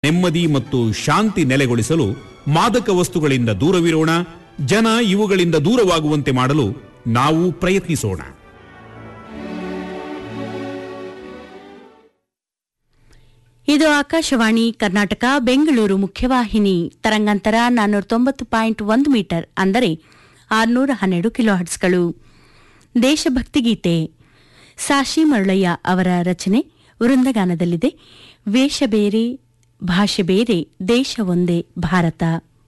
ನೆಮ್ಮದಿ ಮತ್ತು ಶಾಂತಿ ನೆಲೆಗೊಳಿಸಲು ಮಾದಕ ವಸ್ತುಗಳಿಂದ ದೂರವಿರೋಣ ಜನ ಇವುಗಳಿಂದ ದೂರವಾಗುವಂತೆ ಮಾಡಲು ನಾವು ಪ್ರಯತ್ನಿಸೋಣ ಇದು ಆಕಾಶವಾಣಿ ಕರ್ನಾಟಕ ಬೆಂಗಳೂರು ಮುಖ್ಯವಾಹಿನಿ ತರಂಗಾಂತರ ನಾನ್ನೂರ ತೊಂಬತ್ತು ಪಾಯಿಂಟ್ ಒಂದು ಮೀಟರ್ ಅಂದರೆ ಆರುನೂರ ಹನ್ನೆರಡು ಕಿಲೋಹರ್ಟ್ಸ್ಗಳು ದೇಶಭಕ್ತಿ ಗೀತೆ ಸಾಶಿ ಮರುಳಯ್ಯ ಅವರ ರಚನೆ ವೃಂದಗಾನದಲ್ಲಿದೆ ವೇಷ ಬೇರೆ ಭಾಷೆ ಬೇರೆ ದೇಶ ಒಂದೇ ಭಾರತ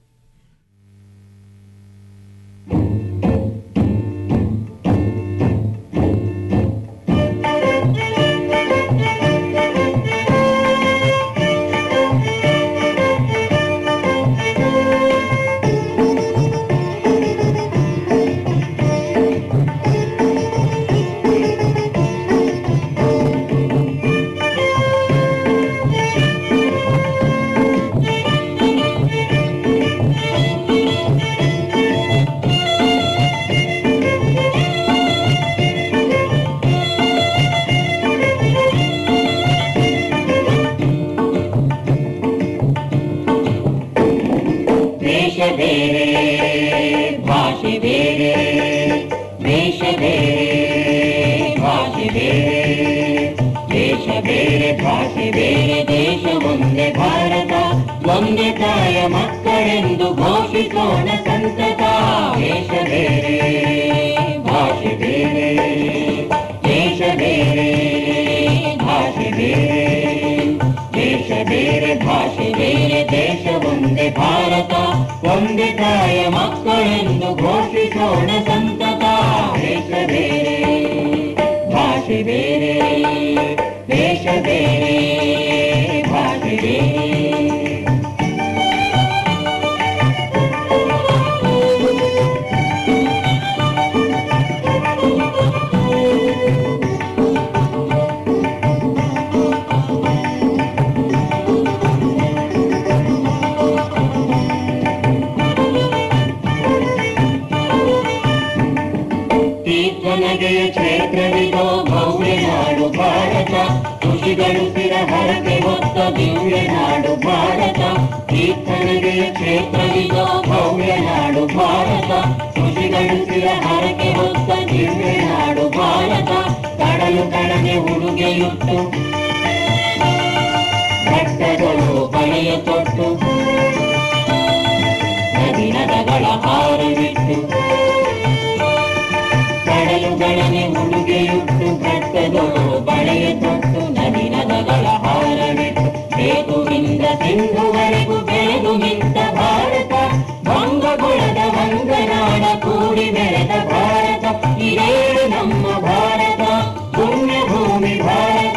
ದೇಶ ಬೇರೆ ಭಾಷೆ ಬೇರೆ ದೇಶ ಬೇರೆ ಭಾಷೆ ಬೇರೆ ದೇಶ ಬೇರೆ ಭಾಷೆ ಬೇರೆ ದೇಶ ಒಂದೇ ಭಾರತ ಒಂದೇ ತಾಯ ಮಕ್ಕಳೆಂದು ಘೋಷಿಸೋಣ ಸಂತತ ದೇಶ ಬೇರೆ ಭಾಷೆ ಬೇರೆ ದೇಶ ಬೇರೆ ಭಾಷೆ ಬೇರೆ ದೇಶ ಬೇರೆ ಭಾಷೆ ಬೇರೆ ದೇಶ ಒಂದೇ ಭಾರತ ಒಂದೇ ತಾಯ ಮಕ್ಕಳೆಂದು ಘೋಷಿಸೋಣ ಸಂತತ ದೇಶ ಬೇರೆ ಭಾಷೆ ಬೇರೆ ದೇಶ ಬೇರೆ ಭಾಷೆ ಬೇರೆ ತೀರ್ಥನಗೆಯ ಕ್ಷೇತ್ರವಿದೋ ಭವ್ಯ ನಾಡು ಭಾರತ ಋಷಿಗಳು ಸ್ಥಿರ ಹರಕೆ ಹೊತ್ತ ದಿವ್ಯ ನಾಡು ಭಾರತ ತೀರ್ಥನಗೆಯ ಕ್ಷೇತ್ರವಿದೋ ಭವ್ಯ ನಾಡು ಭಾರತ ಋಷಿಗಳು ಸ್ಥಿರ ಹರಕೆ ಹೊತ್ತ ದಿವ್ಯ ನಾಡು ಭಾರತ ಕಡಲು ಕಡಗೆ ಉಡುಗೆಯುಟ್ಟು ಬೆಟ್ಟಗಳು ಬಲೆಯ ತೊಟ್ಟು ನದಿ ನದಗಳ ಹಾರವಿಟ್ಟು ಕಡಲುಗಳನೆ ಉಡುಗೆಯುಟ್ಟು ಬೆಟ್ಟಗಳು ಬಳೆಯ ತೊಟ್ಟು ನದಿ ನದಗಳ ಹಾರವಿಟ್ಟು ಬೇಗುವಿಂದ ಸಿಂಧುವರೆಗೂ ಬೆಳೆದು ನಿಂತ ಭಾರತ ಭಂಗಗುಳದ ವಂಗನಾಡ ಕೂಡಿ ಬೆಳೆದ ಭಾರತ ಇದೇ ನಮ್ಮ ಭಾರತ ಪುಣ್ಯ ಭೂಮಿ ಭಾರತ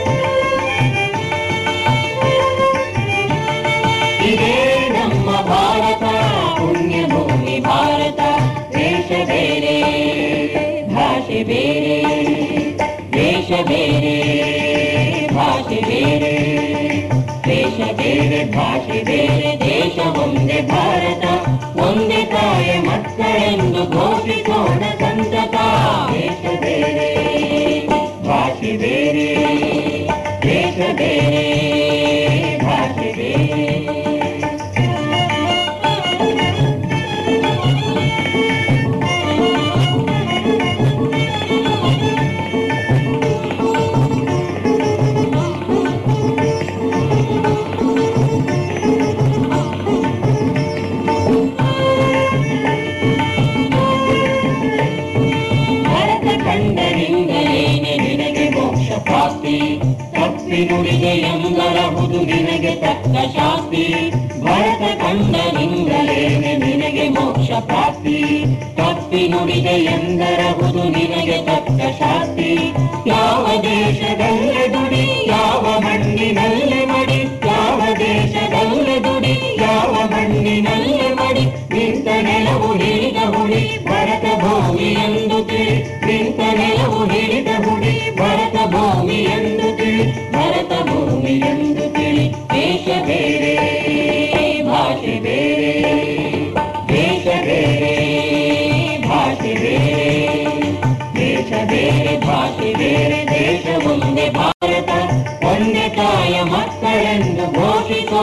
ಇದೇ ನಮ್ಮ ಭಾರತ ಪುಣ್ಯ ಭೂಮಿ ಭಾರತ ದೇಶ ಬೇರೆ ಭಾಷೆ ಬೇರೆ ದೇಶ ಬೇರೆ ಭಾಷೆ ಬೇರೆ ದೇಶ ಬೇರೆ ಭಾಷೆ ಬೇರೆ ದೇಶ ಒಂದೇ ಭಾರತ ಒಂದೇ ತಾಯ ಮಕ್ಕಳೆಂದು ಘೋಷಿಸೋಣ ಸಂತತ ದೇಶ ಬೇರೆ ಭಾಷೆ ಬೇರೆ ದೇಶ ಬೇರೆ ಭಾಷೆ ಬೇರೆ ಭರತ ಕಂಡರಿಂದಲೇನೆ ನಿನಗೆ ಮೋಕ್ಷ ಪ್ರಾಪ್ತಿ ತಪ್ಪಿ ನುಡಿಗೆ ಎಂದರಹುದು ನಿನಗೆ ತಕ್ಕ ಶಾಸ್ತಿ ಭರತ ಕಂಡರಿಂದಲೇನೆ ನಿನಗೆ ಮೋಕ್ಷ ಪ್ರಾಪ್ತಿ ತಪ್ಪಿ ನುಡಿಗೆ ಎಂದರಹುದು ನಿನಗೆ ತಕ್ಕ ಶಾಸ್ತಿ ಯಾವ ದೇಶದಲ್ಲೇ ದುಡಿ ಯಾವ ಮಣ್ಣಿನಲ್ಲೇ ಮಡಿ ಯಾವ ದೇಶದಲ್ಲೇ ದುಡಿ ಯಾವ ಮಣ್ಣಿನಲ್ಲೇ ಮಡಿ ನಿಂತ ನೆಲವು ಹಿಡಿದ ಹುಡಿ ಭರತ ಭೂಮಿ ಎಂದು ತಿಳಿ ನಿಂತ ನೆಲವು ಹಿಡಿದ ಹುಡಿ ಭರತ ಭೂಮಿ ಎಂದು ತಿಳಿ ಭರತ ಭೂಮಿ ಎಂದು ತಿಳಿ ದೇಶ ಬೇರೆ ಭಾಷೆ ಬೇರೆ ದೇಶ ಬೇರೆ ಭಾಷೆ ಬೇರೆ ದೇಶ ಬೇರೆ ಭಾಷೆ ಬೇರೆ ದೇಶ ಒಂದೇ ಭಾರತ ಒಂದೇ ತಾಯ ಮಕ್ಕಳ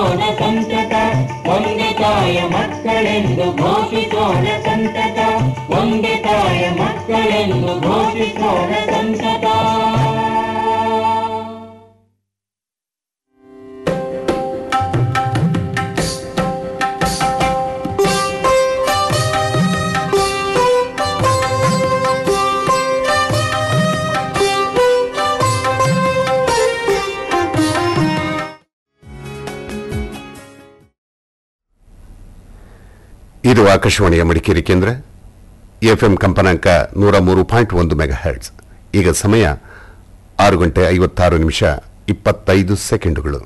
ಘೋಷಿಸೋಣ ಸಂತತ ಒಂದೇ ತಾಯ ಮಕ್ಕಳೆಂದು ಘೋಷಿಸೋಣ ಸಂತತ ಒಂದೇ ತಾಯ ಮಕ್ಕಳೆಂದು ಘೋಷಿಸೋಣ ಸಂತತ ಇದು ಆಕಾಶವಾಣಿಯ ಮಡಿಕೇರಿ ಕೇಂದ್ರ ಎಫ್ಎಂ ಕಂಪನಾಂಕ ನೂರ ಮೂರು ಪಾಯಿಂಟ್ ಒಂದು ಮೆಗಾ ಹರ್ಟ್ಸ್ ಈಗ ಸಮಯ ಆರು ಗಂಟೆ ಐವತ್ತಾರು ನಿಮಿಷ ಇಪ್ಪತ್ತೈದು ಸೆಕೆಂಡುಗಳು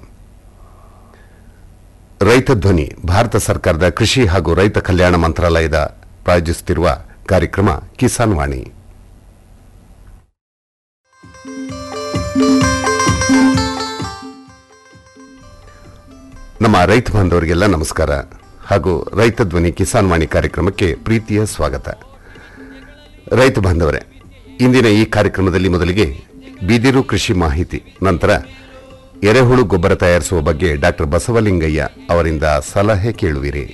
ರೈತ ಧ್ವನಿ ಭಾರತ ಸರ್ಕಾರದ ಕೃಷಿ ಹಾಗೂ ರೈತ ಕಲ್ಯಾಣ ಮಂತ್ರಾಲಯದ ಪ್ರಾಯೋಜಿಸುತ್ತಿರುವ ಕಾರ್ಯಕ್ರಮ ಕಿಸಾನ್ ವಾಣಿ ನಮ್ಮ ರೈತ ಬಾಂಧವರಿಗೆಲ್ಲ ನಮಸ್ಕಾರ ಹಾಗೂ ರೈತ ಧ್ವನಿ ಕಿಸಾನ್ ವಾಣಿ ಕಾರ್ಯಕ್ರಮಕ್ಕೆ ಪ್ರೀತಿಯ ಸ್ವಾಗತ ರೈತ ಬಾಂಧವರೇ ಇಂದಿನ ಈ ಕಾರ್ಯಕ್ರಮದಲ್ಲಿ ಮೊದಲಿಗೆ ಬಿದಿರು ಕೃಷಿ ಮಾಹಿತಿ ನಂತರ ಎರೆಹುಳು ಗೊಬ್ಬರ ತಯಾರಿಸುವ ಬಗ್ಗೆ ಡಾಕ್ಟರ್ ಬಸವಲಿಂಗಯ್ಯ ಅವರಿಂದ ಸಲಹೆ ಕೇಳುವಿರಿ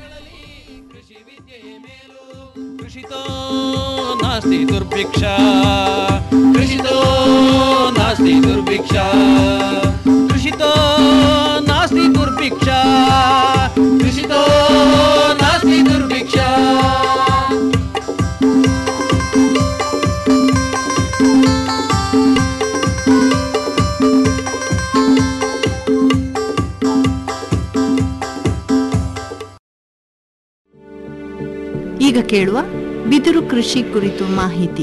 कृषितो नास्ति दुर्भिक्षा कृषितो नास्ति दुर्भिक्षा कृषितो नास्ति दुर्भिक्षा कृषितो नास्ति दुर्भिक्षा ಈಗ ಕೇಳುವ ಬಿದಿರು ಕೃಷಿ ಕುರಿತು ಮಾಹಿತಿ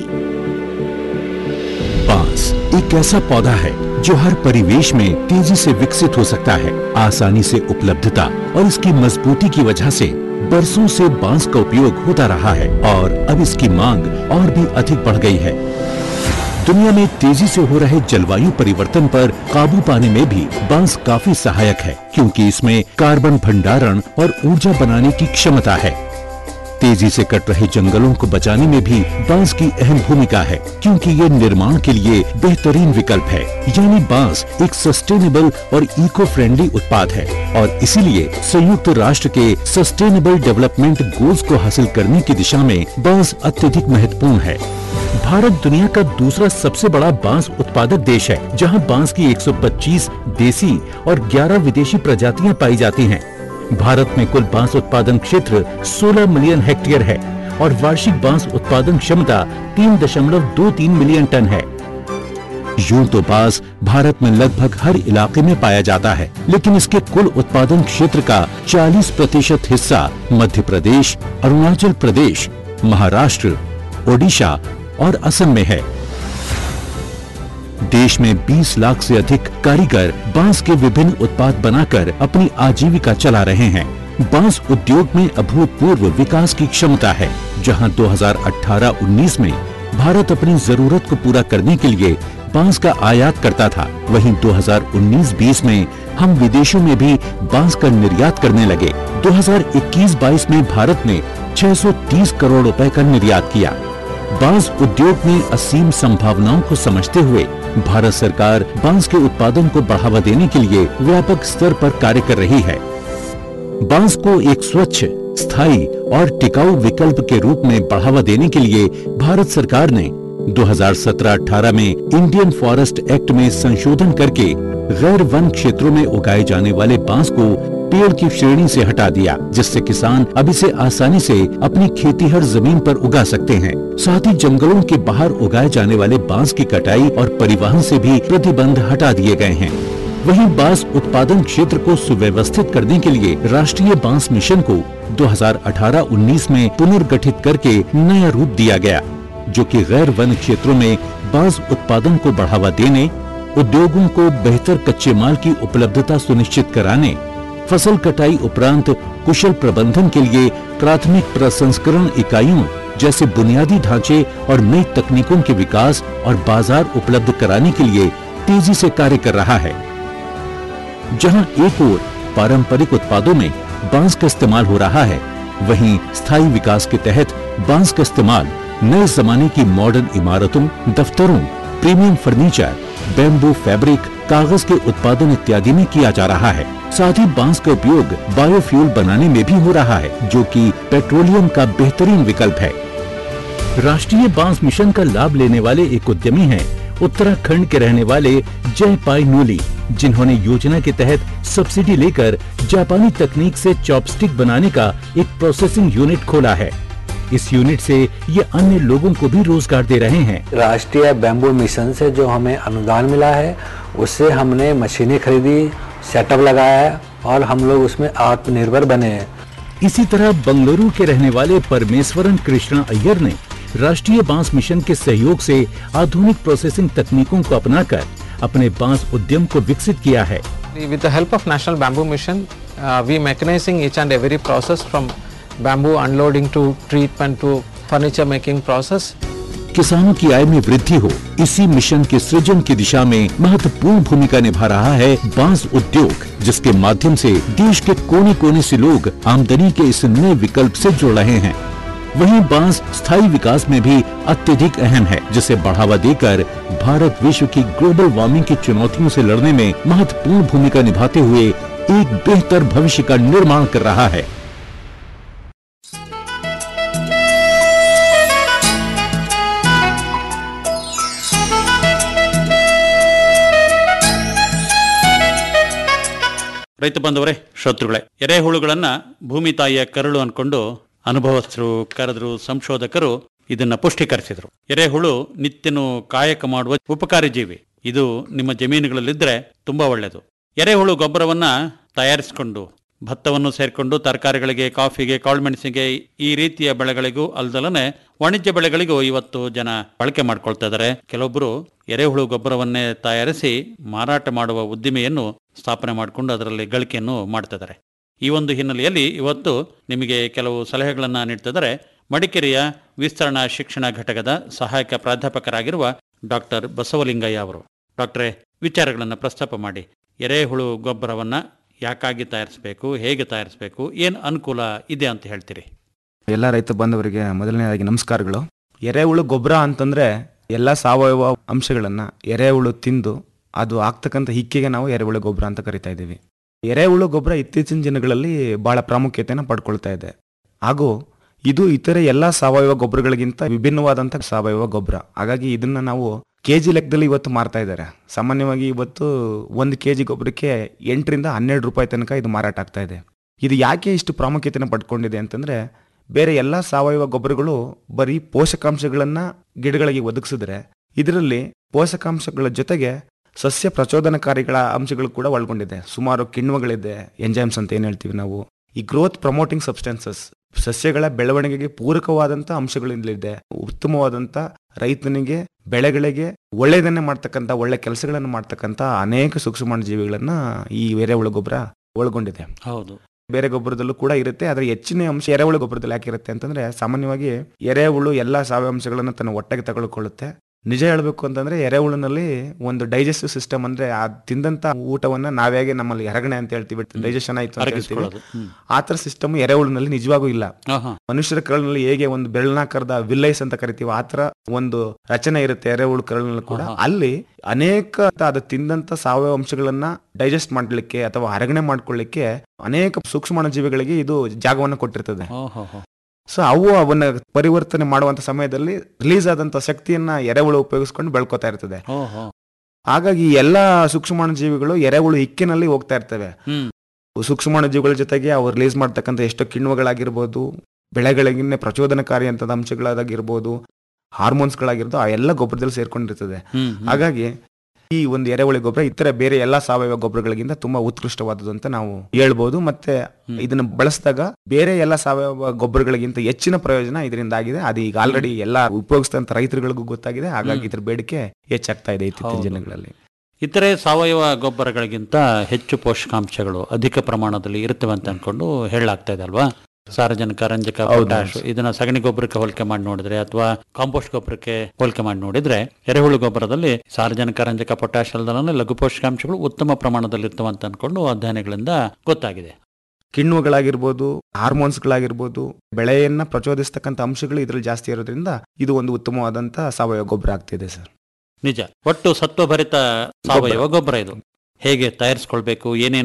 बांस एक ऐसा पौधा है जो हर परिवेश में तेजी से विकसित हो सकता है आसानी से उपलब्धता और इसकी मजबूती की वजह से बरसों से बांस का उपयोग होता रहा है और अब इसकी मांग और भी अधिक बढ़ गई है दुनिया में तेजी से हो रहे जलवायु परिवर्तन पर काबू पाने में भी बांस काफी सहायक है क्योंकि इसमें कार्बन भंडारण और ऊर्जा बनाने की क्षमता है तेजी से कट रहे जंगलों को बचाने में भी बांस की अहम भूमिका है क्योंकि ये निर्माण के लिए बेहतरीन विकल्प है यानी बांस एक सस्टेनेबल और इको फ्रेंडली उत्पाद है और इसीलिए संयुक्त राष्ट्र के सस्टेनेबल डेवलपमेंट गोल्स को हासिल करने की दिशा में बांस अत्यधिक महत्वपूर्ण है भारत दुनिया का दूसरा सबसे बड़ा बांस उत्पादक देश है जहां बांस की 125 देसी और 11 विदेशी प्रजातियां पाई जाती हैं। भारत में कुल बांस उत्पादन क्षेत्र 16 मिलियन हेक्टेयर है और वार्षिक बांस उत्पादन क्षमता 3.23 मिलियन टन है यूं तो बांस भारत में लगभग हर इलाके में पाया जाता है लेकिन इसके कुल उत्पादन क्षेत्र का 40 प्रतिशत हिस्सा मध्य प्रदेश अरुणाचल प्रदेश महाराष्ट्र ओडिशा और असम में है देश में 20 लाख से अधिक कारीगर बांस के विभिन्न उत्पाद बनाकर अपनी आजीविका चला रहे हैं बांस उद्योग में अभूतपूर्व विकास की क्षमता है जहां 2018-19 में भारत अपनी जरूरत को पूरा करने के लिए बांस का आयात करता था वहीं 2019-20 में हम विदेशों में भी बांस का निर्यात करने लगे 2021-22 में भारत ने 630 करोड़ रुपए का निर्यात किया बांस उद्योग में असीम संभावनाओं को समझते हुए भारत सरकार बांस के उत्पादन को बढ़ावा देने के लिए व्यापक स्तर पर कार्य कर रही है बांस को एक स्वच्छ स्थायी और टिकाऊ विकल्प के रूप में बढ़ावा देने के लिए भारत सरकार ने 2017-18 में इंडियन फॉरेस्ट एक्ट में संशोधन करके गैर वन क्षेत्रों में उगाए जाने वाले बांस को पेड़ की श्रेणी से हटा दिया जिससे किसान अब इसे आसानी से अपनी खेतीहर जमीन पर उगा सकते हैं साथ ही जंगलों के बाहर उगाए जाने वाले बांस की कटाई और परिवहन से भी प्रतिबंध हटा दिए गए हैं वहीं बांस उत्पादन क्षेत्र को सुव्यवस्थित करने के लिए राष्ट्रीय बांस मिशन को 2018-19 में पुनर्गठित करके नया रूप दिया गया जो कि गैर वन क्षेत्रों में बांस उत्पादन को बढ़ावा देने उद्योगों को बेहतर कच्चे माल की उपलब्धता सुनिश्चित कराने फसल कटाई उपरांत कुशल प्रबंधन के लिए प्राथमिक प्रसंस्करण इकाइयों जैसे बुनियादी ढांचे और नई तकनीकों के विकास और बाजार उपलब्ध कराने के लिए तेजी से कार्य कर रहा है जहां एक ओर पारंपरिक उत्पादों में बांस का इस्तेमाल हो रहा है वहीं स्थायी विकास के तहत बांस का इस्तेमाल नए जमाने की मॉडर्न इमारतों दफ्तरों प्रीमियम फर्नीचर बैम्बू फैब्रिक कागज के उत्पादन इत्यादि में किया जा रहा है साथ ही बांस का उपयोग बायोफ्यूल बनाने में भी हो रहा है जो कि पेट्रोलियम का बेहतरीन विकल्प है राष्ट्रीय बांस मिशन का लाभ लेने वाले एक उद्यमी हैं उत्तराखंड के रहने वाले जय पाई नूली जिन्होंने योजना के तहत सब्सिडी लेकर जापानी तकनीक से चॉपस्टिक बनाने का एक प्रोसेसिंग यूनिट खोला है इस यूनिट से ये अन्य लोगों को भी रोजगार दे रहे हैं राष्ट्रीय बैम्बू मिशन से जो हमें अनुदान मिला है उससे हमने मशीनें खरीदी सेटअप लगाया है और हम लोग उसमें आत्मनिर्भर बने हैं इसी तरह बंगलुरु के रहने वाले परमेश्वरन कृष्णा अय्यर ने राष्ट्रीय बांस मिशन के सहयोग से आधुनिक प्रोसेसिंग तकनीकों को अपनाकर अपने बांस उद्यम को विकसित किया है With the help of National Bamboo Mission, uh, we mechanizing each and every process from bamboo unloading to treatment to furniture making process. किसानों की आय में वृद्धि हो इसी मिशन के सृजन की दिशा में महत्वपूर्ण भूमिका निभा रहा है बांस उद्योग जिसके माध्यम से देश के कोने कोने से लोग आमदनी के इस नए विकल्प से जुड़ रहे हैं वहीं बांस स्थायी विकास में भी अत्यधिक अहम है जिसे बढ़ावा देकर भारत विश्व की ग्लोबल वार्मिंग की चुनौतियों से लड़ने में महत्वपूर्ण भूमिका निभाते हुए एक बेहतर भविष्य का निर्माण कर रहा है ರೈತ ಬಂದವರೇ ಶ್ರೋತೃಗಳೇ ಎರೆಹುಳುಗಳನ್ನ ಭೂಮಿ ತಾಯಿಯ ಕರಳು ಅನ್ಕೊಂಡು ಅನುಭವಸ್ಥರು ಕರೆದ್ರು ಸಂಶೋಧಕರು ಇದನ್ನ ಪುಷ್ಟೀಕರಿಸಿದ್ರು ಎರೆಹುಳು ನಿತ್ಯನು ಕಾಯಕ ಮಾಡುವ ಉಪಕಾರಿ ಜೀವಿ ಇದು ನಿಮ್ಮ ಜಮೀನುಗಳಲ್ಲಿದ್ರೆ ತುಂಬಾ ಒಳ್ಳೆಯದು ಎರೆಹುಳು ಗೊಬ್ಬರವನ್ನ ತಯಾರಿಸಿಕೊಂಡು ಭತ್ತವನ್ನು ಸೇರಿಕೊಂಡು ತರಕಾರಿಗಳಿಗೆ ಕಾಫಿಗೆ ಕಾಳುಮೆಣಸಿಗೆ ಈ ರೀತಿಯ ಬೆಳೆಗಳಿಗೂ ಅಲ್ದಲನೆ ವಾಣಿಜ್ಯ ಬೆಳೆಗಳಿಗೂ ಇವತ್ತು ಜನ ಬಳಕೆ ಮಾಡ್ಕೊಳ್ತಾ ಇದ್ದಾರೆ ಕೆಲವೊಬ್ಬರು ಎರೆಹುಳು ಗೊಬ್ಬರವನ್ನೇ ತಯಾರಿಸಿ ಮಾರಾಟ ಮಾಡುವ ಉದ್ದಿಮೆಯನ್ನು ಸ್ಥಾಪನೆ ಮಾಡಿಕೊಂಡು ಅದರಲ್ಲಿ ಗಳಿಕೆಯನ್ನು ಮಾಡ್ತಾ ಇದ್ದಾರೆ ಈ ಒಂದು ಹಿನ್ನೆಲೆಯಲ್ಲಿ ಇವತ್ತು ನಿಮಗೆ ಕೆಲವು ಸಲಹೆಗಳನ್ನು ನೀಡ್ತಿದ್ದಾರೆ ಮಡಿಕೇರಿಯ ವಿಸ್ತರಣಾ ಶಿಕ್ಷಣ ಘಟಕದ ಸಹಾಯಕ ಪ್ರಾಧ್ಯಾಪಕರಾಗಿರುವ ಡಾಕ್ಟರ್ ಬಸವಲಿಂಗಯ್ಯ ಅವರು ಡಾಕ್ಟ್ರೇ ವಿಚಾರಗಳನ್ನು ಪ್ರಸ್ತಾಪ ಮಾಡಿ ಎರೆಹುಳು ಗೊಬ್ಬರವನ್ನ ಯಾಕಾಗಿ ತಯಾರಿಸಬೇಕು ಹೇಗೆ ತಯಾರಿಸಬೇಕು ಏನು ಅನುಕೂಲ ಇದೆ ಅಂತ ಹೇಳ್ತೀರಿ ಎಲ್ಲ ರೈತ ಬಾಂಧವರಿಗೆ ಮೊದಲನೇದಾಗಿ ನಮಸ್ಕಾರಗಳು ಎರೆಹುಳು ಗೊಬ್ಬರ ಅಂತಂದ್ರೆ ಎಲ್ಲ ಸಾವಯವ ಅಂಶಗಳನ್ನ ಎರೆಹುಳು ತಿಂದು ಅದು ಆಗ್ತಕ್ಕಂಥ ಹಿಕ್ಕಿಗೆ ನಾವು ಎರೆಹುಳು ಗೊಬ್ಬರ ಅಂತ ಕರಿತಾ ಇದ್ದೀವಿ ಎರೆಹುಳು ಗೊಬ್ಬರ ಇತ್ತೀಚಿನ ದಿನಗಳಲ್ಲಿ ಬಹಳ ಪ್ರಾಮುಖ್ಯತೆಯನ್ನು ಪಡ್ಕೊಳ್ತಾ ಇದೆ ಹಾಗೂ ಇದು ಇತರೆ ಎಲ್ಲ ಸಾವಯವ ಗೊಬ್ಬರಗಳಿಗಿಂತ ವಿಭಿನ್ನವಾದಂಥ ಸಾವಯವ ಗೊಬ್ಬರ ಹಾಗಾಗಿ ಇದನ್ನ ನಾವು ಕೆ ಜಿ ಲೆಕ್ಕದಲ್ಲಿ ಇವತ್ತು ಮಾರ್ತಾ ಇದ್ದಾರೆ ಸಾಮಾನ್ಯವಾಗಿ ಇವತ್ತು ಒಂದು ಕೆ ಜಿ ಗೊಬ್ಬರಕ್ಕೆ ಎಂಟರಿಂದ ಹನ್ನೆರಡು ರೂಪಾಯಿ ತನಕ ಇದು ಮಾರಾಟ ಆಗ್ತಾ ಇದೆ ಇದು ಯಾಕೆ ಇಷ್ಟು ಪ್ರಾಮುಖ್ಯತೆಯನ್ನು ಪಡ್ಕೊಂಡಿದೆ ಅಂತಂದ್ರೆ ಬೇರೆ ಎಲ್ಲ ಸಾವಯವ ಗೊಬ್ಬರಗಳು ಬರೀ ಪೋಷಕಾಂಶಗಳನ್ನ ಗಿಡಗಳಿಗೆ ಒದಗಿಸಿದ್ರೆ ಇದರಲ್ಲಿ ಪೋಷಕಾಂಶಗಳ ಜೊತೆಗೆ ಸಸ್ಯ ಪ್ರಚೋದನಕಾರಿಗಳ ಅಂಶಗಳು ಕೂಡ ಒಳಗೊಂಡಿದೆ ಸುಮಾರು ಕಿಣ್ವಗಳಿದೆ ಎಂಜೈಮ್ಸ್ ಅಂತ ಏನ್ ಹೇಳ್ತೀವಿ ನಾವು ಈ ಗ್ರೋತ್ ಪ್ರಮೋಟಿಂಗ್ ಸಬ್ಸ್ಟೆನ್ಸಸ್ ಸಸ್ಯಗಳ ಬೆಳವಣಿಗೆಗೆ ಪೂರಕವಾದಂತ ಅಂಶಗಳಿಂದಲಿದೆ ಉತ್ತಮವಾದಂತ ರೈತನಿಗೆ ಬೆಳೆಗಳಿಗೆ ಒಳ್ಳೆಯದನ್ನೇ ಮಾಡ್ತಕ್ಕಂಥ ಒಳ್ಳೆ ಕೆಲಸಗಳನ್ನು ಮಾಡ್ತಕ್ಕಂಥ ಅನೇಕ ಸೂಕ್ಷ್ಮಾಣು ಜೀವಿಗಳನ್ನ ಈ ಎರೆಹುಳು ಗೊಬ್ಬರ ಒಳಗೊಂಡಿದೆ ಹೌದು ಬೇರೆ ಗೊಬ್ಬರದಲ್ಲೂ ಕೂಡ ಇರುತ್ತೆ ಆದ್ರೆ ಹೆಚ್ಚಿನ ಅಂಶ ಎರೆಹುಳು ಗೊಬ್ಬರದಲ್ಲಿ ಯಾಕಿರುತ್ತೆ ಅಂತಂದ್ರೆ ಸಾಮಾನ್ಯವಾಗಿ ಎರೆಹುಳು ಎಲ್ಲಾ ಸಾವಯವ ಅಂಶಗಳನ್ನು ತನ್ನ ಒಟ್ಟಿಗೆ ತಗೊಳ್ಕೊಳ್ಳುತ್ತೆ ನಿಜ ಹೇಳ್ಬೇಕು ಅಂತಂದ್ರೆ ಎರೆಹುಳಿನಲ್ಲಿ ಒಂದು ಡೈಜೆಸ್ಟಿವ್ ಸಿಸ್ಟಮ್ ಅಂದ್ರೆ ಆ ತಿಂದಂತ ಊಟವನ್ನ ನಾವ್ಯಾಗೆ ನಮ್ಮಲ್ಲಿ ಎರಗಣೆ ಅಂತ ಹೇಳ್ತೀವಿ ಡೈಜೆಷನ್ ಆಯ್ತು ಅಂತ ಹೇಳ್ತೀವಿ ಅರಗಿಸ್ಕೊಳ್ಳೋದು. ಹ್ಮ್. ಆ ತರ ಸಿಸ್ಟಮ್ ಎರೆಹುಳಿನಲ್ಲಿ ನಿಜವಾಗೂ ಇಲ್ಲ ಆಹಾ. ಮನುಷ್ಯರ ಕರಳಿನಲ್ಲಿ ಹೇಗೆ ಒಂದು ಬೆಳ್ಳನಾಕರದ ವಿಲ್ಲೈಸ್ ಅಂತ ಕರಿತೀವಿ ಆ ತರ ಒಂದು ರಚನೆ ಇರುತ್ತೆ ಎರೆಹುಳು ಕರಳಿನಲ್ಲಿ ಕೂಡ ಆಹಾ. ಅಲ್ಲಿ ಅನೇಕ ಅದು ತಿಂದಂತ ಸಾವಯವ ಅಂಶಗಳನ್ನ ಡೈಜೆಸ್ಟ್ ಮಾಡ್ಲಿಕ್ಕೆ ಅಥವಾ ಹರಗಣೆ ಮಾಡ್ಕೊಳ್ಳಿಕ್ಕೆ ಅನೇಕ ಸೂಕ್ಷ್ಮಾಣು ಜೀವಿಗಳಿಗೆ ಇದು ಜಾಗವನ್ನು ಕೊಟ್ಟಿರ್ತದೆ ಓಹೋ ಸೊ ಅವು ಅವನ್ನ ಪರಿವರ್ತನೆ ಮಾಡುವಂತ ಸಮಯದಲ್ಲಿ ರಿಲೀಸ್ ಆದಂತ ಶಕ್ತಿಯನ್ನ ಎರೆಹುಳು ಉಪಯೋಗಿಸ್ಕೊಂಡು ಬೆಳ್ಕೊತಾ ಇರ್ತದೆ ಓಹೋ ಹಾಗಾಗಿ ಈ ಎಲ್ಲಾ ಸೂಕ್ಷ್ಮಾಣು ಜೀವಿಗಳು ಎರೆಹುಳು ಇಕ್ಕಿನಲ್ಲಿ ಹೋಗ್ತಾ ಇರ್ತವೆ ಹ್ಮ್ ಸೂಕ್ಷ್ಮಾಣು ಜೀವಿಗಳ ಜೊತೆಗೆ ಅವು ರಿಲೀಸ್ ಮಾಡ್ತಕ್ಕಂಥ ಎಷ್ಟೋ ಕಿಣ್ವಗಳಾಗಿರ್ಬೋದು ಬೆಳೆಗಳಿಗಿನ್ನ ಪ್ರಚೋದನಕಾರಿ ಅಂತ ಅಂಶಗಳಾಗಿರ್ಬೋದು ಹಾರ್ಮೋನ್ಸ್ಗಳಾಗಿರ್ಬೋದು ಆ ಎಲ್ಲ ಗೊಬ್ಬರದಲ್ಲಿ ಸೇರ್ಕೊಂಡಿರ್ತದೆ ಹ್ಮ್, ಹ್ಮ್. ಹಾಗಾಗಿ ಈ ಒಂದು ಎರೆಹುಳಿ ಗೊಬ್ಬರ ಇತರ ಬೇರೆ ಎಲ್ಲಾ ಸಾವಯವ ಗೊಬ್ಬರಗಳಿಗಿಂತ ತುಂಬಾ ಉತ್ಕೃಷ್ಟವಾದದ್ದು ಅಂತ ನಾವು ಹೇಳ್ಬೋದು ಮತ್ತೆ ಇದನ್ನ ಬಳಸಿದಾಗ ಬೇರೆ ಎಲ್ಲ ಸಾವಯವ ಗೊಬ್ಬರಗಳಿಗಿಂತ ಹೆಚ್ಚಿನ ಪ್ರಯೋಜನ ಇದರಿಂದ ಆಗಿದೆ ಅದು ಈಗ ಆಲ್ರೆಡಿ ಎಲ್ಲ ಉಪಯೋಗಿಸಿದಂತ ರೈತರುಗಳಿಗೂ ಗೊತ್ತಾಗಿದೆ ಹಾಗಾಗಿ ಇದ್ರ ಬೇಡಿಕೆ ಹೆಚ್ಚಾಗ್ತಾ ಇದೆ ಇತ್ತೀಚಿನ ಹೌದು. ದಿನಗಳಲ್ಲಿ ಇತರೆ ಸಾವಯವ ಗೊಬ್ಬರಗಳಿಗಿಂತ ಹೆಚ್ಚು ಪೋಷಕಾಂಶಗಳು ಅಧಿಕ ಪ್ರಮಾಣದಲ್ಲಿ ಇರುತ್ತವೆ ಅಂತ ಅನ್ಕೊಂಡು ಹೇಳಲಾಗ್ತಾ ಇದೆ ಅಲ್ವಾ ಸಾರಜನಕ ರಂಜಕ ಹೌದು, ಪೊಟ್ಯಾಶ್ ಇದನ್ನ ಸಗಣಿ ಗೊಬ್ಬರಕ್ಕೆ ಹೋಲಿಕೆ ಮಾಡಿ ನೋಡಿದ್ರೆ ಅಥವಾ ಕಾಂಪೋಸ್ಟ್ ಗೊಬ್ಬರಕ್ಕೆ ಹೋಲಿಕೆ ಮಾಡಿ ನೋಡಿದ್ರೆ ಎರೆಹುಳು ಗೊಬ್ಬರದಲ್ಲಿ ಸಾರಜನಕ ರಂಜಕ ಪೊಟ್ಯಾಶ್ ಅಲ್ಲದಲ್ಲೇ ಲಘು ಪೋಷಕಾಂಶಗಳು ಉತ್ತಮ ಪ್ರಮಾಣದಲ್ಲಿ ಇರ್ತವೆ ಅಂತ ಅನ್ಕೊಂಡು ಅಧ್ಯಯನಗಳಿಂದ ಗೊತ್ತಾಗಿದೆ ಕಿಣ್ವಗಳಾಗಿರ್ಬೋದು ಹಾರ್ಮೋನ್ಸ್ಗಳಾಗಿರ್ಬೋದು ಬೆಳೆಯನ್ನ ಪ್ರಚೋದಿಸ್ತಕ್ಕಂಥ ಅಂಶಗಳು ಇದ್ರಲ್ಲಿ ಜಾಸ್ತಿ ಇರೋದ್ರಿಂದ ಇದು ಒಂದು ಉತ್ತಮವಾದಂತ ಸಾವಯವ ಗೊಬ್ಬರ ಆಗ್ತಿದೆ ಸರ್ ನಿಜ ಒಟ್ಟು ಸತ್ವಭರಿತ ಸಾವಯವ ಗೊಬ್ಬರ ಇದು ಹೇಗೆ ತಯಾರಿಸ್ಕೊಳ್ಬೇಕು ಏನೇನು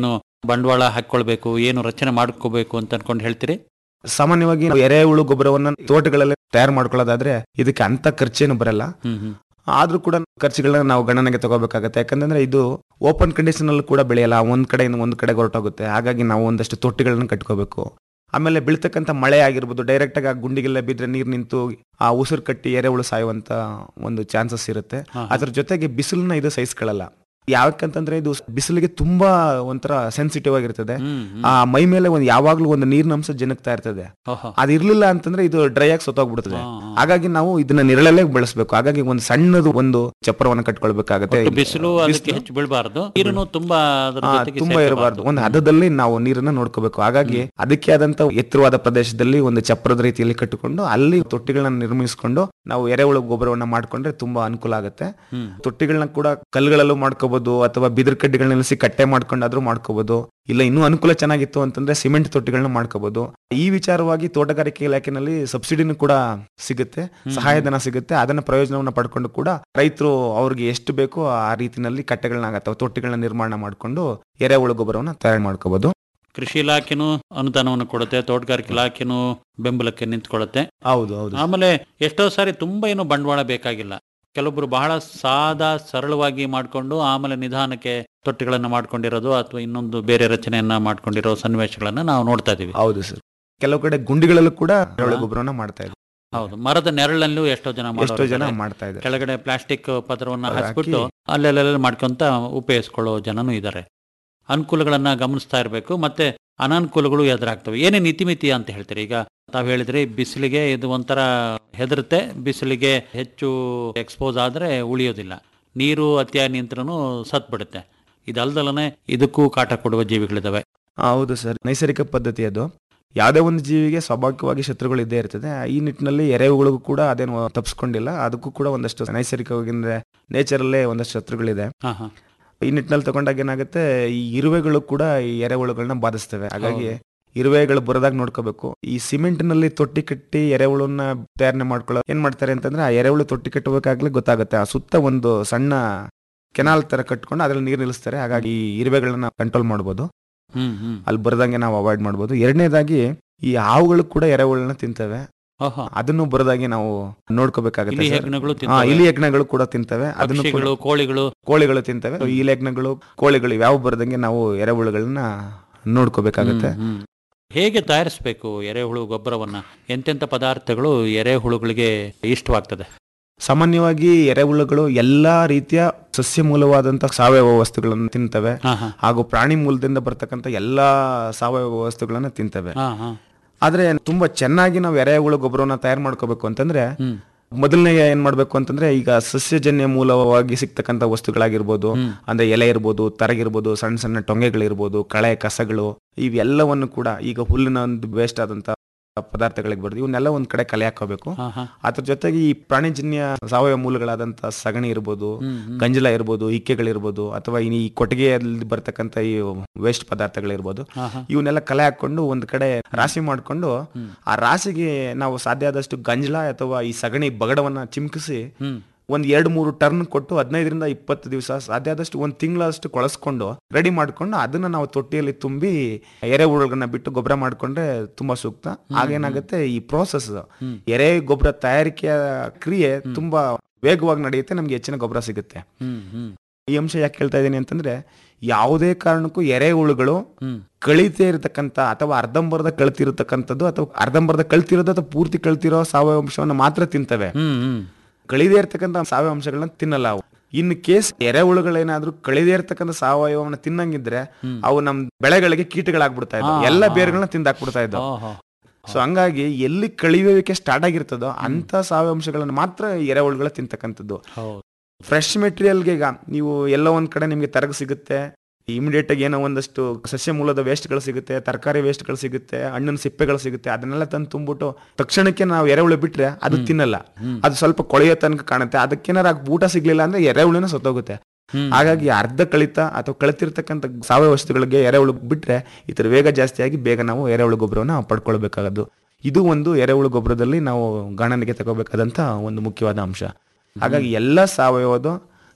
ಬಂಡವಾಳ ಹಾಕೊಳ್ಬೇಕು ಏನು ರಚನೆ ಮಾಡ್ಕೋಬೇಕು ಅಂತ ಅನ್ಕೊಂಡು ಹೇಳ್ತೀರಿ ಸಾಮಾನ್ಯವಾಗಿ ನಾವು ಎರೆಹುಳು ಗೊಬ್ಬರವನ್ನ ತೋಟಗಳಲ್ಲಿ ತಯಾರು ಮಾಡ್ಕೊಳ್ಳೋದಾದ್ರೆ ಇದಕ್ಕೆ ಅಂತ ಖರ್ಚೇನು ಬರಲ್ಲ ಹ್ಮ್ ಹ್ಮ್ ಆದ್ರೂ ಕೂಡ ಖರ್ಚುಗಳನ್ನ ನಾವು ಗಣನೆಗೆ ತಗೋಬೇಕಾಗತ್ತೆ ಯಾಕಂದ್ರೆ ಇದು ಓಪನ್ ಕಂಡೀಷನ್ ಅಲ್ಲಿ ಕೂಡ ಬೆಳೆಯಲ್ಲ ಒಂದ್ ಕಡೆಯಿಂದ ಒಂದ್ ಕಡೆಗೆ ಹೊರಟೋಗುತ್ತೆ ಹಾಗಾಗಿ ನಾವು ಒಂದಷ್ಟು ತೊಟ್ಟಿಗಳನ್ನ ಕಟ್ಕೋಬೇಕು ಆಮೇಲೆ ಬೀಳ್ತಕ್ಕಂಥ ಮಳೆ ಆಗಿರ್ಬೋದು ಡೈರೆಕ್ಟ್ ಆಗಿ ಆ ಗುಂಡಿಗೆಲ್ಲ ಬಿದ್ರೆ ನೀರು ನಿಂತು ಆ ಉಸಿರು ಕಟ್ಟಿ ಎರೆಹುಳು ಸಾಯುವಂತ ಒಂದು ಚಾನ್ಸಸ್ ಇರುತ್ತೆ ಹಾ, ಹಾ. ಅದ್ರ ಜೊತೆಗೆ ಬಿಸಿಲನ್ನ ಇದು ಸಹಿಸ್ಕೊಳ್ಳಲ್ಲ ಯಾಕಂತಂದ್ರೆ ಇದು ಬಿಸಿಲಿಗೆ ತುಂಬಾ ಒಂಥರ ಸೆನ್ಸಿಟಿವ್ ಆಗಿರ್ತದೆ ಹ್ಮ್, ಹ್ಮ್. ಆ ಮೈ ಮೇಲೆ ಒಂದು ಯಾವಾಗ್ಲೂ ಒಂದು ನೀರಿನ ಅಂಶ ಜನಕ್ತಾ ಇರ್ತದೆ ಓಹೋ. ಅದಿರ್ಲಿಲ್ಲ ಅಂತಂದ್ರೆ ಇದು ಡ್ರೈ ಆಗಿ ಸತ್ತೋಗ್ಬಿಡ್ತದೆ ಹಾಗಾಗಿ ನಾವು ಇದನ್ನ ನೆರಳಲ್ಲೇ ಬೆಳೆಸಬೇಕು ಹಾಗಾಗಿ ಒಂದು ಸಣ್ಣದು ಒಂದು ಚಪ್ಪರವನ್ನ ಕಟ್ಕೊಳ್ಬೇಕಾಗತ್ತೆ ಒಟ್ಟು ಬಿಸಿಲು ಅದಕ್ಕೆ ಹೆಚ್ಚು ಬೀಳಬಾರ್ದು ನೀರನ್ನು ತುಂಬಾ ಅದ್ರ ಆ, ಜೊತೆಗೆ ತುಂಬಾ ಇರಬಾರ್ದು ಒಂದು ಹದದಲ್ಲಿ ನಾವು ನೀರನ್ನ ನೋಡ್ಕೋಬೇಕು ಹಾಗಾಗಿ ಅದಕ್ಕೆ ಆದಂತ ಎತ್ತರವಾದ ಪ್ರದೇಶದಲ್ಲಿ ಒಂದು ಚಪ್ರದ ರೀತಿಯಲ್ಲಿ ಕಟ್ಟಿಕೊಂಡು ಅಲ್ಲಿ ತೊಟ್ಟಿಗಳನ್ನ ನಿರ್ಮಿಸಿಕೊಂಡು ನಾವು ಎರೆಹುಳು ಗೊಬ್ಬರವನ್ನ ಮಾಡ್ಕೊಂಡ್ರೆ ತುಂಬಾ ಅನುಕೂಲ ಆಗುತ್ತೆ ಹ್ಮ್. ತೊಟ್ಟಿಗಳನ್ನ ಕೂಡ ಕಲ್ಲುಗಳಲ್ಲೂ ಮಾಡ್ಕೋಬಹುದು ಅಥವಾ ಬಿದಿರು ಕಡ್ಡಿಗಳನ್ನ ನಿಲ್ಲಿಸಿ ಕಟ್ಟೆ ಮಾಡ್ಕೊಂಡಾದ್ರೂ ಮಾಡ್ಕೋಬಹುದು ಇಲ್ಲ ಇನ್ನೂ ಅನುಕೂಲ ಚೆನ್ನಾಗಿತ್ತು ಅಂತಂದ್ರೆ ಸಿಮೆಂಟ್ ತೊಟ್ಟಿಗಳನ್ನ ಮಾಡ್ಕೋಬಹುದು ಈ ವಿಚಾರವಾಗಿ ತೋಟಗಾರಿಕೆ ಇಲಾಖೆನಲ್ಲಿ ಸಬ್ಸಿಡಿನೂ ಕೂಡ ಸಿಗುತ್ತೆ ಸಹಾಯಧನ ಸಿಗುತ್ತೆ ಅದನ್ನ ಪ್ರಯೋಜನವನ್ನ ಪಡ್ಕೊಂಡು ಕೂಡ ರೈತರು ಅವ್ರಿಗೆ ಎಷ್ಟು ಬೇಕೋ ಆ ರೀತಿನಲ್ಲಿ ಕಟ್ಟೆಗಳನ್ನ ಅಥವಾ ತೊಟ್ಟಿಗಳನ್ನ ನಿರ್ಮಾಣ ಮಾಡ್ಕೊಂಡು ಎರೆಹುಳು ಗೊಬ್ಬರವನ್ನ ತಯಾರು ಮಾಡ್ಕೋಬಹುದು ಕೃಷಿ ಇಲಾಖೆನೂ ಅನುದಾನವನ್ನು ಕೊಡುತ್ತೆ ತೋಟಗಾರಿಕೆ ಇಲಾಖೆನೂ ಬೆಂಬಲಕ್ಕೆ ನಿಂತ್ಕೊಳ್ಳುತ್ತೆ ಹೌದು ಹೌದು ಆಮೇಲೆ ಎಷ್ಟೋ ಸಾರಿ ತುಂಬಾ ಏನು ಬಂಡವಾಳ ಬೇಕಾಗಿಲ್ಲ ಕೆಲವೊಬ್ರು ಬಹಳ ಸಾದಾ ಸರಳವಾಗಿ ಮಾಡ್ಕೊಂಡು ಆಮೇಲೆ ನಿಧಾನಕ್ಕೆ ತೊಟ್ಟಿಗಳನ್ನ ಮಾಡ್ಕೊಂಡಿರೋದು ಅಥವಾ ಇನ್ನೊಂದು ಬೇರೆ ರಚನೆಯನ್ನ ಮಾಡ್ಕೊಂಡಿರೋ ಸನ್ನಿವೇಶಗಳನ್ನ ನಾವು ನೋಡ್ತಾ ಇದೀವಿ ಹೌದು ಸರ್ ಕೆಲವು ಕಡೆ ಗುಂಡಿಗಳಲ್ಲೂ ಕೂಡ ಎರೆಹುಳು ಗೊಬ್ಬರವನ್ನ ಮಾಡ್ತಾ ಇದ್ದಾರೆ ಹೌದು ಮರದ ನೆರಳಲ್ಲೂ ಎಷ್ಟೋ ಜನ ಎಷ್ಟೋ ಮಾಡೋರು ಜನ ಇದ್ದಾರೆ. ಮಾಡ್ತಾ ಇದ್ದಾರೆ ಕೆಳಗಡೆ ಪ್ಲಾಸ್ಟಿಕ್ ಪತ್ರವನ್ನ ಹಾಕಿ- ಹಾಕ್ಬಿಟ್ಟು ಅಲ್ಲೆಲ್ಲ ಮಾಡ್ಕೊಂತ ಉಪಯೋಗಿಸ್ಕೊಳ್ಳೋ ಜನನೂ ಇದ್ದಾರೆ ಅನುಕೂಲಗಳನ್ನ ಗಮನಿಸ್ತಾ ಇರಬೇಕು ಮತ್ತೆ ಅನಾನುಕೂಲಗಳು ಎದುರಾಗ್ತವೆ ಏನೇನು ಇತಿಮಿತಿ ಅಂತ ಹೇಳ್ತೀರಿ ಈಗ ತಾವು ಹೇಳಿದ್ರಿ ಬಿಸಿಲಿಗೆ ಇದು ಒಂಥರ ಹೆದರುತ್ತೆ ಬಿಸಿಲಿಗೆ ಹೆಚ್ಚು ಎಕ್ಸ್ಪೋಸ್ ಆದ್ರೆ ಉಳಿಯೋದಿಲ್ಲ ನೀರು ಅತಿಯಾಗಿ ನಿಂತ್ರೂ ಸತ್ ಬಿಡುತ್ತೆ ಇದಲ್ದಲನೆ ಇದಕ್ಕೂ ಕಾಟ ಕೊಡುವ ಜೀವಿಗಳಿದಾವೆ ಹೌದು ಸರ್ ನೈಸರ್ಗಿಕ ಪದ್ಧತಿ ಅದು ಯಾವುದೇ ಒಂದು ಜೀವಿಗೆ ಸ್ವಾಭಾವಿಕವಾಗಿ ಶತ್ರುಗಳು ಇದ್ದೇ ಇರ್ತದೆ ಈ ನಿಟ್ಟಿನಲ್ಲಿ ಎರೆಹುಗಳಿಗೂ ಕೂಡ ಅದೇನು ತಪ್ಪಿಸ್ಕೊಂಡಿಲ್ಲ ಅದಕ್ಕೂ ಕೂಡ ಒಂದಷ್ಟು ನೈಸರ್ಗಿಕವಾಗಿ ಅಂದ್ರೆ ನೇಚರಲ್ಲೇ ಒಂದಷ್ಟು ಶತ್ರುಗಳಿದೆ ಹಾ ಹಾ ಈ ನಿಟ್ಟಿನಲ್ಲಿ ತಗೊಂಡಾಗ ಏನಾಗುತ್ತೆ ಈ ಇರುವೆಗಳು ಕೂಡ ಈ ಎರೆಹುಳುಗಳನ್ನ ಬಾಧಿಸ್ತವೆ ಹಾಗಾಗಿ ಹೌದು. ಇರುವೆಗಳು ಬರದಾಗ ನೋಡ್ಕೋಬೇಕು ಈ ಸಿಮೆಂಟ್ ನಲ್ಲಿ ತೊಟ್ಟಿ ಕಟ್ಟಿ ಎರೆಹುಳನ್ನ ತಯಾರಣೆ ಮಾಡ್ಕೊಳ್ಳೋ ಏನ್ ಮಾಡ್ತಾರೆ ಅಂತಂದ್ರೆ ಆ ಎರೆಹುಳು ತೊಟ್ಟಿ ಕಟ್ಟಬೇಕಾಗ್ಲೇ ಗೊತ್ತಾಗುತ್ತೆ ಆ ಸುತ್ತ ಒಂದು ಸಣ್ಣ ಕೆನಾಲ್ ತರ ಕಟ್ಕೊಂಡು ಅದ್ರಲ್ಲಿ ನೀರು ನಿಲ್ಲಿಸ್ತಾರೆ ಹಾಗಾಗಿ ಈ ಇರುವೆಗಳನ್ನ ಕಂಟ್ರೋಲ್ ಮಾಡ್ಬೋದು ಹ್ಮ್ ಹ್ಮ್ ಅಲ್ಲಿ ಬರದಂಗೆ ನಾವು ಅವಾಯ್ಡ್ ಮಾಡ್ಬೋದು ಎರಡನೇದಾಗಿ ಈ ಹಾವುಗಳು ಕೂಡ ಎರೆಹುಳನ್ನ ತಿಂತವೆ ಓಹೋ. ಅದನ್ನು ಬರದಾಗಿ ನಾವು ನೋಡ್ಕೋಬೇಕಾಗುತ್ತೆ ಇಲಿ ಸರ್. ಹೆಗ್ಣಗಳು ಹಾ, ತಿಂತವೆ. ಇಲಿ ಹೆಗ್ಣಗಳು ಕೂಡ ತಿಂತವೆ ಅದನ್ನು ಕೂಡ- ಪಕ್ಷಿಗಳು ಕೋಳಿಗಳು ಕೋಳಿಗಳು ತಿಂತವೆ ಈ ಲೆಗ್ನಗಳು ಕೋಳಿಗಳು ಯಾವ ಬರದಂಗೆ ನಾವು ಎರೆಹುಳುಗಳನ್ನ ನೋಡ್ಕೋಬೇಕಾಗತ್ತೆ ಹ್ಮ್, ಹ್ಮ್. ಹೇಗೆ ತಯಾರಿಸಬೇಕು ಎರೆಹುಳು ಗೊಬ್ಬರವನ್ನ ಎಂತೆಂತ ಪದಾರ್ಥಗಳು ಎರೆಹುಳುಗಳಿಗೆ ಇಷ್ಟವಾಗ್ತದೆ ಸಾಮಾನ್ಯವಾಗಿ ಎರೆಹುಳುಗಳು ಎಲ್ಲಾ ರೀತಿಯ ಸಸ್ಯ ಮೂಲವಾದಂತಹ ಸಾವಯವ ವಸ್ತುಗಳನ್ನು ತಿಂತವೆ ಹಾ, ಹಾ. ಹಾಗೂ ಪ್ರಾಣಿ ಮೂಲದಿಂದ ಬರ್ತಕ್ಕಂಥ ಎಲ್ಲಾ ಸಾವಯವ ವಸ್ತುಗಳನ್ನ ತಿಂತವೆ ಹಾ, ಹಾ. ಆದ್ರೆ ತುಂಬಾ ಚೆನ್ನಾಗಿ ನಾವು ಎರೆಹುಳು ಗೊಬ್ಬರವನ್ನ ತಯಾರು ಮಾಡ್ಕೋಬೇಕು ಅಂತಂದ್ರೆ ಹ್ಮ್. ಮೊದಲನೇ ಏನ್ ಮಾಡ್ಬೇಕು ಅಂತಂದ್ರೆ ಈಗ ಸಸ್ಯಜನ್ಯ ಮೂಲವಾಗಿ ಸಿಗ್ತಕ್ಕಂಥ ವಸ್ತುಗಳಾಗಿರ್ಬೋದು ಅಂದ್ರೆ ಎಲೆ ಇರ್ಬೋದು ತರಗಿರ್ಬೋದು ಸಣ್ಣ ಸಣ್ಣ ಟೊಂಗೆಗಳಿರ್ಬೋದು ಕಳೆ ಕಸಗಳು ಇವೆಲ್ಲವನ್ನು ಕೂಡ ಈಗ ಹುಲ್ಲಿನ ಒಂದು ವೇಸ್ಟ್ ಆದಂತ ಪದಾರ್ಥಗಳಿಗೆ ಬರೋದು ಇವನ್ನೆಲ್ಲ ಒಂದ್ ಕಡೆ ಕಲೆ ಹಾಕೋಬೇಕು ಹಾ, ಹಾ. ಅದ್ರ ಜೊತೆಗೆ ಈ ಪ್ರಾಣಿಜನ್ಯ ಸಾವಯವ ಮೂಲಗಳಾದಂತ ಸಗಣಿ ಇರ್ಬೋದು ಹ್ಮ್, ಹ್ಮ್. ಗಂಜಲ ಇರ್ಬೋದು ಇಕ್ಕೆಗಳಿರ್ಬೋದು ಅಥವಾ ಇನ್ನು ಈ ಕೊಟ್ಟಿಗೆಯಲ್ಲಿ ಬರ್ತಕ್ಕಂಥ ಈ ವೇಸ್ಟ್ ಪದಾರ್ಥಗಳಿರ್ಬೋದು ಹಾ, ಹಾ. ಇವನ್ನೆಲ್ಲ ಕಲೆ ಹಾಕೊಂಡು ಒಂದ್ ಕಡೆ ರಾಶಿ ಮಾಡ್ಕೊಂಡು ಆ ರಾಶಿಗೆ ನಾವು ಸಾಧ್ಯ ಆದಷ್ಟು ಗಂಜಲ ಅಥವಾ ಈ ಸಗಣಿ ಬಗಡವನ್ನ ಚಿಮ್ಕಿಸಿ ಹ್ಮ್. ಒಂದ್ ಎರಡು ಮೂರು ಟರ್ನ್ ಕೊಟ್ಟು ಹದಿನೈದರಿಂದ ಇಪ್ಪತ್ತು ದಿವಸ ಸಾಧ್ಯ ಆದಷ್ಟು ಒಂದ್ ತಿಂಗಳಷ್ಟು ಕೊಳಸ್ಕೊಂಡು ರೆಡಿ ಮಾಡ್ಕೊಂಡು ಅದನ್ನ ನಾವು ತೊಟ್ಟಿಯಲ್ಲಿ ತುಂಬಿ ಎರೆಹುಳುಗಳನ್ನ ಬಿಟ್ಟು ಗೊಬ್ಬರ ಮಾಡ್ಕೊಂಡ್ರೆ ತುಂಬಾ ಸೂಕ್ತ ಆಗೇನಾಗುತ್ತೆ ಈ ಪ್ರೋಸೆಸ್ ಎರೆ ಗೊಬ್ಬರ ತಯಾರಿಕೆಯ ಕ್ರಿಯೆ ತುಂಬಾ ವೇಗವಾಗಿ ನಡೆಯುತ್ತೆ ನಮ್ಗೆ ಹೆಚ್ಚಿನ ಗೊಬ್ಬರ ಸಿಗುತ್ತೆ ಹ್ಮ್, ಹ್ಮ್. ಈ ಅಂಶ ಯಾಕೆ ಹೇಳ್ತಾ ಇದ್ದೀನಿ ಅಂತಂದ್ರೆ ಯಾವುದೇ ಕಾರಣಕ್ಕೂ ಎರೆಹುಳುಗಳು ಹ್ಮ್. ಕಳಿತೇ ಇರತಕ್ಕಂತ ಅಥವಾ ಅರ್ಧಂಬರ್ಧ ಕಳ್ತಿರತಕ್ಕಂಥದ್ದು ಅಥವಾ ಅರ್ಧಂಬರ್ಧ ಕಳ್ತಿರೋದು ಅಥವಾ ಪೂರ್ತಿ ಕಳ್ತಿರೋ ಸಾವಯವ ಅಂಶವನ್ನ ಮಾತ್ರ ತಿಂತವೆ ಹ್ಮ್, ಹ್ಮ್. ಕಳಿದೇ ಇರ್ತಕ್ಕಂಥ ಸಾವಯವ ಅಂಶಗಳನ್ನ ತಿನ್ನಲ್ಲ ಅವು ಇನ್ನು ಕೇಸ್ ಎರೆಹುಳುಗಳೇನಾದ್ರೂ ಕಳಿದೇ ಇರ್ತಕ್ಕಂಥ ಸಾವಯವನ್ನ ತಿನ್ನಂಗಿದ್ರೆ ಅವು ನಮ್ ಬೆಳೆಗಳಿಗೆ ಕೀಟಗಳಾಗ್ಬಿಡ್ತಾ ಇದ್ವು ಹಾ, ಎಲ್ಲ ಹಾ. ಬೇರುಗಳನ್ನ ತಿಂದಾಕ್ಬಿಡ್ತಾ ಇದ್ದವು ಓಹೋ. ಸೊ ಹಂಗಾಗಿ ಎಲ್ಲಿ ಕಳಿಯುವಿಕೆ ಸ್ಟಾರ್ಟ್ ಆಗಿರ್ತದೋ ಅಂತ ಸಾವಯವ ಅಂಶಗಳನ್ನ ಮಾತ್ರ ಎರೆಹುಳುಗಳು ತಿಂತಕ್ಕಂಥದ್ದು ಹೌದು ಫ್ರೆಶ್ ಮೆಟೀರಿಯಲ್ಗೆ ಈಗ ನೀವು ಎಲ್ಲೋ ಒಂದ್ ಕಡೆ ನಿಮ್ಗೆ ತರಗ ಸಿಗುತ್ತೆ ಇಮಿಡಿಯೇಟ್ ಆಗಿ ಏನೋ ಒಂದಷ್ಟು ಸಸ್ಯ ಮೂಲದ ವೇಸ್ಟ್ಗಳು ಸಿಗುತ್ತೆ ತರಕಾರಿ ವೇಸ್ಟ್ಗಳು ಸಿಗುತ್ತೆ ಹಣ್ಣಿನ ಸಿಪ್ಪೆಗಳು ಸಿಗುತ್ತೆ ಅದನ್ನೆಲ್ಲ ತಂದು ತುಂಬಿಟ್ಟು ತಕ್ಷಣಕ್ಕೆ ನಾವು ಎರೆಹುಳು ಬಿಟ್ರೆ ಅದು ತಿನ್ನಲ್ಲ ಅದು ಸ್ವಲ್ಪ ಕೊಳೆಯೋ ತನಕ ಕಾಣುತ್ತೆ ಅದಕ್ಕೇನಾರ ಊಟ ಸಿಗ್ಲಿಲ್ಲ ಅಂದ್ರೆ ಎರೆಹುಳುನ ಸತ್ತೋಗುತ್ತೆ ಹಾಗಾಗಿ ಅರ್ಧ ಕಳಿತ ಅಥವಾ ಕಳಿತಿರ್ತಕ್ಕಂಥ ಸಾವಯವ ವಸ್ತುಗಳಿಗೆ ಎರೆಹುಳು ಬಿಟ್ರೆ ಈ ತರ ವೇಗ ಜಾಸ್ತಿಯಾಗಿ ಬೇಗ ನಾವು ಎರೆಹುಳು ಗೊಬ್ಬರವನ್ನ ಪಡ್ಕೊಳ್ಬೇಕಾಗದ್ದು ಇದು ಒಂದು ಎರೆಹುಳು ಗೊಬ್ಬರದಲ್ಲಿ ನಾವು ಗಣನೆಗೆ ತಗೋಬೇಕಾದಂತ ಒಂದು ಮುಖ್ಯವಾದ ಅಂಶ ಹಾಗಾಗಿ ಎಲ್ಲ ಸಾವಯವದು